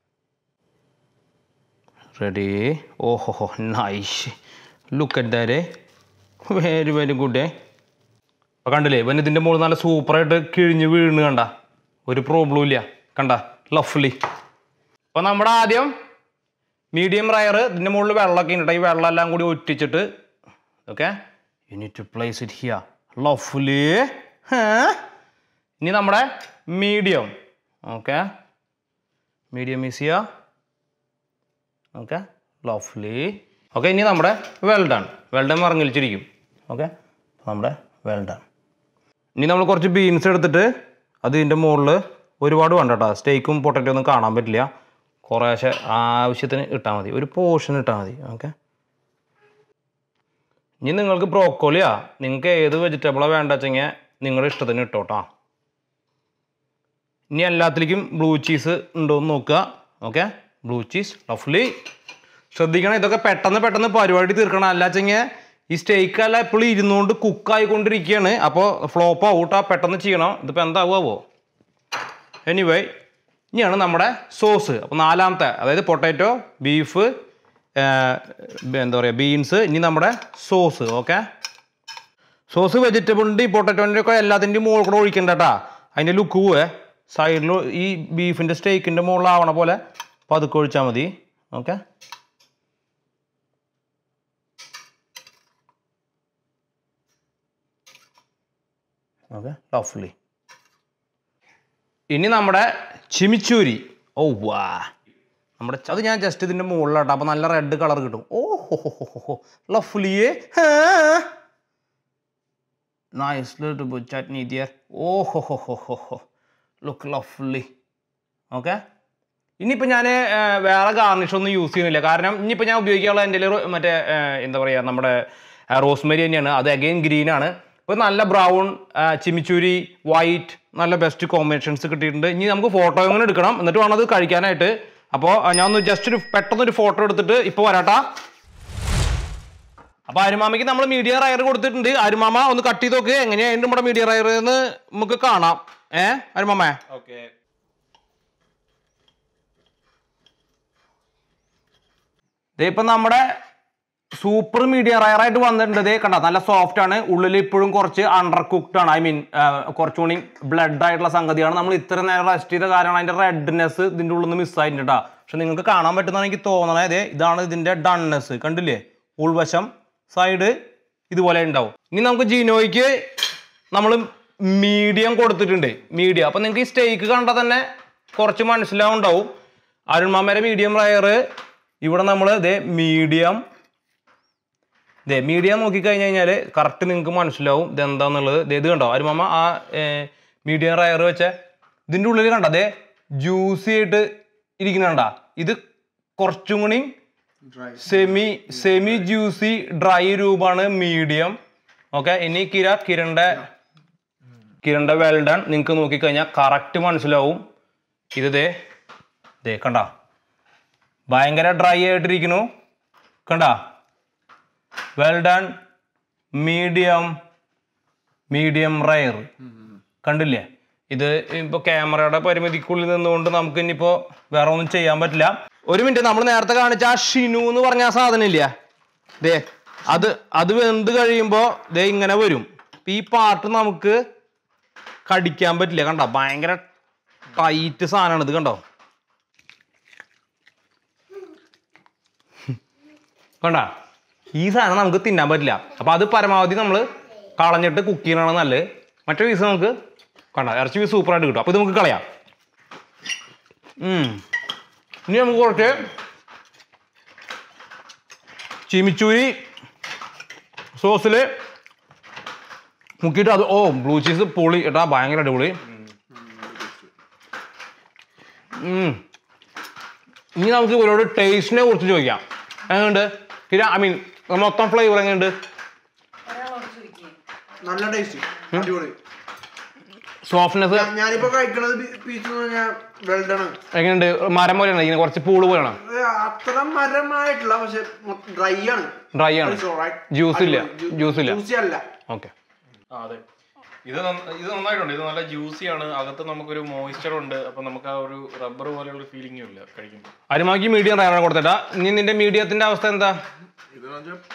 റെഡി ഓഹോ nice look at there very very good അപ്പോൾ കണ്ടില്ലേ ഇവൻ ഇതിൻ്റെ മുകളിൽ നല്ല സൂപ്പറായിട്ട് കിഴിഞ്ഞ് വീണ് കണ്ട ഒരു പ്രോബ്ലം ഇല്ല കണ്ട ലഫ്ലി അപ്പോൾ നമ്മുടെ ആദ്യം മീഡിയം റയർ ഇതിൻ്റെ മുകളിൽ വെള്ളമൊക്കെ ഉണ്ട് ഈ വെള്ളം എല്ലാം കൂടി ഒറ്റിച്ചിട്ട് okay you need to place it here ലഫ്ലി ഇനി നമ്മുടെ medium okay medium is here okay ലഫ്ലി ഓക്കെ ഇനി നമ്മുടെ വെൽ ഡൺ വെൽ ഡൺ മറങ്ങിലിച്ചിരിക്കും ഓക്കെ നമ്മുടെ വെൽ ഡൺ ഇനി നമ്മൾ കുറച്ച് ബീൻസ് എടുത്തിട്ട് അത് ഇതിൻ്റെ മുകളിൽ ഒരുപാട് വേണ്ട കേട്ടോ സ്റ്റേക്കും പൊട്ടറ്റോ ഒന്നും കാണാൻ പറ്റില്ല കുറേശ്ശെ ആവശ്യത്തിന് ഇട്ടാൽ മതി ഒരു പോർഷൻ ഇട്ടാൽ മതി ഓക്കെ ഇനി നിങ്ങൾക്ക് ബ്രോക്കോളിയാ നിങ്ങൾക്ക് ഏത് വെജിറ്റബിളാണ് വേണ്ട വെച്ചെങ്കിൽ നിങ്ങളുടെ ഇഷ്ടത്തിന് ഇട്ടോട്ടാ ഇനി എല്ലാത്തിലേക്കും ബ്ലൂ ചീസ് ഉണ്ടോ എന്ന് നോക്കുക ഓക്കെ ബ്ലൂ ചീസ് ലഫ്ലി ശ്രദ്ധിക്കണം ഇതൊക്കെ പെട്ടെന്ന് പെട്ടെന്ന് പരിപാടി തീർക്കണം അല്ല വെച്ചെങ്കിൽ ഈ സ്റ്റേക്ക് അല്ല എപ്പോഴും ഇരുന്നുകൊണ്ട് കുക്കായിക്കൊണ്ടിരിക്കുകയാണ് അപ്പോൾ ഫ്ലോപ്പ് ആവൂട്ടാ പെട്ടെന്ന് ചെയ്യണം ഇതിപ്പോൾ എന്താവുമോ എനിവേ ഇനിയാണ് നമ്മുടെ സോസ് അപ്പോൾ നാലാമത്തെ അതായത് പൊട്ടാറ്റോ ബീഫ് എന്താ പറയുക ബീൻസ് ഇനി നമ്മുടെ സോസ് ഓക്കെ സോസ് വെജിറ്റബിളിൻ്റെ ഈ പൊട്ടാറ്റോൻ്റെ ഒക്കെ എല്ലാത്തിൻ്റെയും മുകളിൽ കൂടെ ഒഴിക്കണ്ട കേട്ടാ അതിൻ്റെ ലുക്ക് പോവേ സൈഡിൽ ഈ ബീഫിൻ്റെ സ്റ്റേക്കിൻ്റെ മുകളിലാവണ പോലെ പതുക്കെ ഒഴിച്ചാൽ മതി ഓക്കെ ഓക്കെ ലഫ്ലി ഇനി നമ്മുടെ ചിമിച്ചൂരി ഓ വാ നമ്മുടെ ച- അത് ഞാൻ ജസ്റ്റ് ഇതിൻ്റെ മുകളിലാട്ടോ അപ്പോൾ നല്ല റെഡ് കളർ കിട്ടും ഓ ഹോ ഹോ ഹോ ഹോ ലഫ്ലിയേ നൈസ് ലിറ്റിൽ ചട്നി ദിയർ ഓ ഹോ ഹോ ഹോ ഹോ ഹോ ലുക്ക് ലഫ്ലി ഓക്കെ ഇനിയിപ്പോൾ ഞാൻ വേറെ ഗാർണിഷ് ഒന്നും യൂസ് ചെയ്യുന്നില്ല കാരണം ഇനിയിപ്പോൾ ഞാൻ ഉപയോഗിക്കാനുള്ള എൻ്റെ കയ്യില് റോ- മറ്റേ ആ, എന്താ പറയുക നമ്മുടെ റോസ്മരി തന്നെയാണ് അത് അഗെയിൻ ഗ്രീൻ ആണ് ഇപ്പോൾ നല്ല ബ്രൗൺ ചിമിച്ചൂരി വൈറ്റ് നല്ല ബെസ്റ്റ് കോമ്പിനേഷൻസ് കിട്ടിയിട്ടുണ്ട് ഇനി നമുക്ക് ഫോട്ടോ ഇങ്ങനെ എടുക്കണം എന്നിട്ട് വേണം അത് കഴിക്കാനായിട്ട് അപ്പോൾ ഞാൻ ഒന്ന് ജസ്റ്റ് ഒരു പെട്ടെന്ന് ഒരു ഫോട്ടോ എടുത്തിട്ട് ഇപ്പോൾ വരാട്ടാ അപ്പൊ അരുമാമയ്ക്ക് നമ്മൾ മീഡിയ റയർ കൊടുത്തിട്ടുണ്ട് അരുമാമ ഒന്ന് കട്ട് ചെയ്ത് നോക്ക് എങ്ങനെയായിരുന്നു നമ്മുടെ മീഡിയ റയർ എന്ന് നമുക്ക് കാണാം ഏ അരുമാമേ ഓക്കെ ദേ ഇപ്പം നമ്മുടെ സൂപ്പർ മീഡിയ റയറായിട്ട് വന്നിട്ടുണ്ട് ദേ കണ്ട നല്ല സോഫ്റ്റ് ആണ് ഉള്ളിൽ ഇപ്പോഴും കുറച്ച് അണ്ടർ കുക്ക്ഡ് ആണ് ഐ മീൻ കുറച്ചുകൂടി ബ്ലഡ് ആയിട്ടുള്ള സംഗതിയാണ് നമ്മൾ ഇത്ര നേരം റെസ്റ്റ് ചെയ്ത കാരണം അതിന്റെ റെഡ്നെസ് ഇതിന്റെ ഉള്ളിൽ നിന്ന് മിസ് ആയിട്ടുണ്ട് കേട്ടോ പക്ഷെ നിങ്ങൾക്ക് കാണാൻ പറ്റുന്നതാണ് എനിക്ക് തോന്നണേ ദേ ഇതാണ് ഇതിന്റെ ഡൺനെസ് കണ്ടില്ലേ ഉൾവശം സൈഡ് ഇതുപോലെ ഉണ്ടാവും ഇനി നമുക്ക് ജിനോയ്ക്ക് നമ്മൾ മീഡിയം കൊടുത്തിട്ടുണ്ട് മീഡിയം അപ്പം നിങ്ങൾക്ക് ഈ സ്റ്റേക്ക് കണ്ടാൽ തന്നെ കുറച്ച് മനസ്സിലാവുണ്ടാവും അരുൺമാമയുടെ മീഡിയം റയർ ഇവിടെ നമ്മൾ ഇതേ മീഡിയം ഇതേ മീഡിയം നോക്കിക്കഴിഞ്ഞ് കഴിഞ്ഞാൽ കറക്റ്റ് നിങ്ങൾക്ക് മനസ്സിലാവും ഇതെന്താന്നുള്ളത് ദേ ഇത് കണ്ടോ അരുമാമ ആ മീഡിയം റയർ വെച്ച ഇതിൻ്റെ ഉള്ളിൽ കണ്ട അതേ ജ്യൂസി ആയിട്ട് ഇരിക്കുന്നുണ്ട ഇത് കുറച്ചും കൂടി dry semi semi juicy dry രൂപമാണ് മീഡിയം ഓക്കെ ഇനി കിര കിരണിന്റെ കിരണിന്റെ വെൽ ഡൺ നിങ്ങൾക്ക് നോക്കിക്കഴിഞ്ഞാൽ കറക്റ്റ് മനസ്സിലാവും ഇത് ദേ ദേ കണ്ട ഭയങ്കര ഡ്രൈ ആയിട്ടിരിക്കുന്നു കണ്ട well done medium medium rare കണ്ടില്ലേ ഇത് ഇപ്പോൾ ക്യാമറയുടെ പരിമിതിക്കുള്ളിൽ നിന്നുകൊണ്ട് നമുക്ക് ഇനിയിപ്പോൾ വേറെ ഒന്നും ചെയ്യാൻ പറ്റില്ല ഒരു മിനിറ്റ് നമ്മൾ നേരത്തെ കാണിച്ച ആ ഷിനു എന്ന് പറഞ്ഞ ആ സാധനം ഇല്ല ദേ അത് അത് വെന്ത് കഴിയുമ്പോൾ ദേ ഇങ്ങനെ വരും ഇപ്പൊ ഈ പാർട്ട് നമുക്ക് കടിക്കാൻ പറ്റില്ല കണ്ടോ ഭയങ്കര ടൈറ്റ് സാധനമാണ് ഇത് കണ്ടോ കണ്ട ഈ സാധനം നമുക്ക് തിന്നാൻ പറ്റില്ല അപ്പൊ അത് പരമാവധി നമ്മൾ കളഞ്ഞിട്ട് കുക്ക് ചെയ്യണതാണ് നല്ലത് മറ്റേ പീസ് നമുക്ക് കണ്ട ഇറച്ചി പീസ് സൂപ്പറായിട്ട് കിട്ടും അപ്പൊ ഇത് നമുക്ക് കളയാം ഉം. ഇനി നമുക്ക് കുറച്ച് ചിമിച്ചൂരി സോസിൽ മുക്കിയിട്ട് അത് ഓ ബ്ലൂ ചീസ് പൊളി ഏട്ടാ ഭയങ്കര അടിപൊളി ഉം. ഇനി നമുക്ക് ഇവരോട് ടേസ്റ്റിനെ കുറിച്ച് ചോദിക്കാം എങ്ങനെയുണ്ട് പിന്നെ ഐ മീൻ മൊത്തം ഫ്ലേവർ എങ്ങനെയുണ്ട് നല്ല ടേസ്റ്റ് അടിപൊളി സോഫ്റ്റ്നെസ് ഞാ- ഞാനിപ്പോ കഴിക്കണത് പീസ് പറഞ്ഞാൽ വെൽഡാണ് എങ്ങനെയുണ്ട് മരം പോലെയാണ് ഇങ്ങനെ കുറച്ച് പൂള് പോലെയാണ് അത്ര മരമായിട്ടില്ല പക്ഷെ ഡ്രൈ ആണ് ഡ്രൈ ആണ് ജ്യൂസ് ഇല്ല ജ്യൂസ് ഇല്ല ജ്യൂസി അല്ല ഓക്കെ ആ അതെ ഇത് നന്ന- ഇത് നന്നായിട്ടുണ്ട് ഇത് നല്ല ജ്യൂസി ആണ് അകത്ത് നമുക്കൊരു മോയ്സ്ചർ ഉണ്ട് അപ്പൊ നമുക്ക് ആ ഒരു റബ്ബർ പോലെയുള്ള ഫീലിംഗും ഇല്ല കഴിക്കുമ്പോൾ അരുമാക്കി മീഡിയം റയറാണ് കൊടുത്തിട്ടാ ഇനി നിന്റെ മീഡിയത്തിന്റെ അവസ്ഥ എന്താ ഇത്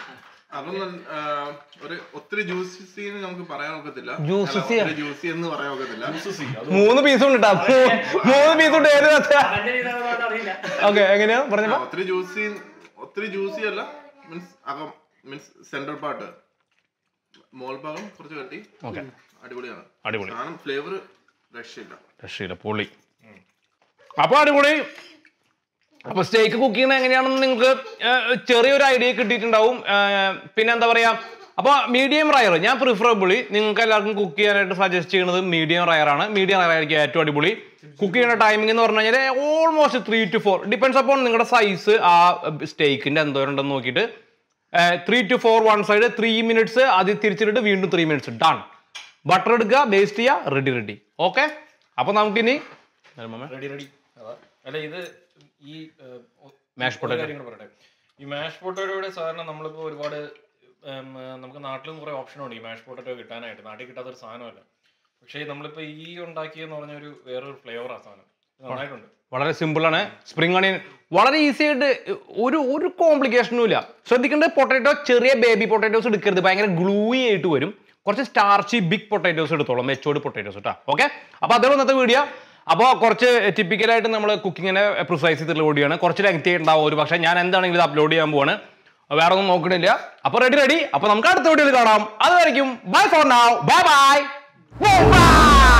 അപ്പം ആ, ഒരു ഒത്തിരി ജ്യൂസി നമുക്ക് പറയാൻ ഒക്കത്തില്ല Juicy അല്ല, ഒത്തിരി ജ്യൂസി എന്ന് പറയാൻ ഒക്കത്തില്ല മൂന്ന് പീസും ഉണ്ട് കേട്ടോ മൂന്ന് പീസ് ഉണ്ട് ഏത് അവന്റെ ഇതാണെന്ന് അറിയില്ല ഓക്കെ എങ്ങനെയാ ആ, പറഞ്ഞപ്പോ ഒത്തിരി ജ്യൂസി ഒത്തിരി ജ്യൂസി അല്ല മീൻസ് അകം മീൻസ് സെൻട്രൽ പാർട്ട് മോൾ ഭാഗം കുറച്ച് കട്ടി ഓക്കെ അടിപൊളിയാണ് അടിപൊളി സാധനം ഫ്ലേവർ രക്ഷയില്ല രക്ഷയില്ല പൊളി അപ്പൊ അടിപൊളി അപ്പൊ സ്റ്റേക്ക് കുക്ക് ചെയ്യുന്നത് എങ്ങനെയാണെന്ന് നിങ്ങൾക്ക് ഏഹ്, ചെറിയൊരു ഐഡിയ കിട്ടിയിട്ടുണ്ടാവും ഏഹ്, പിന്നെ എന്താ പറയാ അപ്പൊ മീഡിയം റയർ ഞാൻ പ്രിഫറബിളി നിങ്ങൾക്ക് എല്ലാവർക്കും കുക്ക് ചെയ്യാനായിട്ട് സജസ്റ്റ് ചെയ്യുന്നത് മീഡിയം റയർ ആണ് മീഡിയം റയർ ആയിരിക്കും ഏറ്റവും അടിപൊളി കുക്ക് ചെയ്യുന്ന ടൈമിംഗ് എന്ന് പറഞ്ഞു കഴിഞ്ഞാൽ almost three to four depends upon നിങ്ങളുടെ സൈസ് ആ സ്റ്റേക്കിന്റെ എന്തോരം ഉണ്ടെന്ന് നോക്കിയിട്ട് three to four one side three minutes അത് തിരിച്ചിട്ട് വീണ്ടും ത്രീ മിനിറ്റ്സ് ഡൺ ബട്ടർ എടുക്കുക ബേസ്റ്റ് ചെയ്യുക റെഡി റെഡി ഓക്കെ അപ്പൊ നമുക്കിനി റെഡി റെഡി അല്ല ഇത് ഈ ഏഹ്, ഒ- Mashed ഒരു potato. കാര്യം കൂടെ പറയട്ടെ ഈ മാഷ് പൊട്ടോയുടെ സാധാരണ നമ്മളിപ്പോൾ ഒരുപാട് ഉം, ഏഹ്, നമുക്ക് നാട്ടിലും കുറേ ഓപ്ഷൻ ഉണ്ട് ഈ മാഷ് പൊട്ടറ്റോ കിട്ടാനായിട്ട് നാട്ടിൽ കിട്ടാത്തൊരു സാധനമല്ല പക്ഷേ നമ്മളിപ്പോൾ ഈ ഉണ്ടാക്കിയെന്ന് പറഞ്ഞ ഒരു വേറൊരു ഫ്ലേവറാണ് സാധനം ഇത് നന്നായിട്ടുണ്ട് വളരെ സിമ്പിൾ ആണ് സ്പ്രിംഗ് ഓണിയൻ വളരെ ഈസി ആയിട്ട് ഒരു ഒരു കോംപ്ലിക്കേഷനും ഇല്ല ശ്രദ്ധിക്കേണ്ടത് പൊട്ടാറ്റോ ചെറിയ ബേബി പൊട്ടാറ്റോസ് എടുക്കരുത് ഭയങ്കര ഗ്ലൂയി ആയിട്ട് വരും കുറച്ച് സ്റ്റാർച്ചി ബിഗ് പൊട്ടാറ്റോസ് എടുത്തോളാം മെച്ചോർഡ് പൊട്ടാറ്റോസ് കേട്ടോ ഓക്കെ അപ്പൊ അതേ ഇന്നത്തെ വീഡിയോ അപ്പോൾ കുറച്ച് ടിപ്പിക്കലായിട്ട് നമ്മൾ കുക്കിങ്ങിനെ പ്രിസൈസ് ചെയ്തിട്ടുള്ള വീഡിയോ ആണ് കുറച്ച് ലെങ്തി ഉണ്ടാവും ഒരു പക്ഷേ ഞാൻ എന്താണെങ്കിലും ഇത് അപ്ലോഡ് ചെയ്യാൻ പോവാണ് വേറെ ഒന്നും നോക്കണില്ല അപ്പൊ റെഡി റെഡി അപ്പൊ നമുക്ക് അടുത്ത വീഡിയോയിൽ കാണാം അതുവരെയും bye for now bye bye by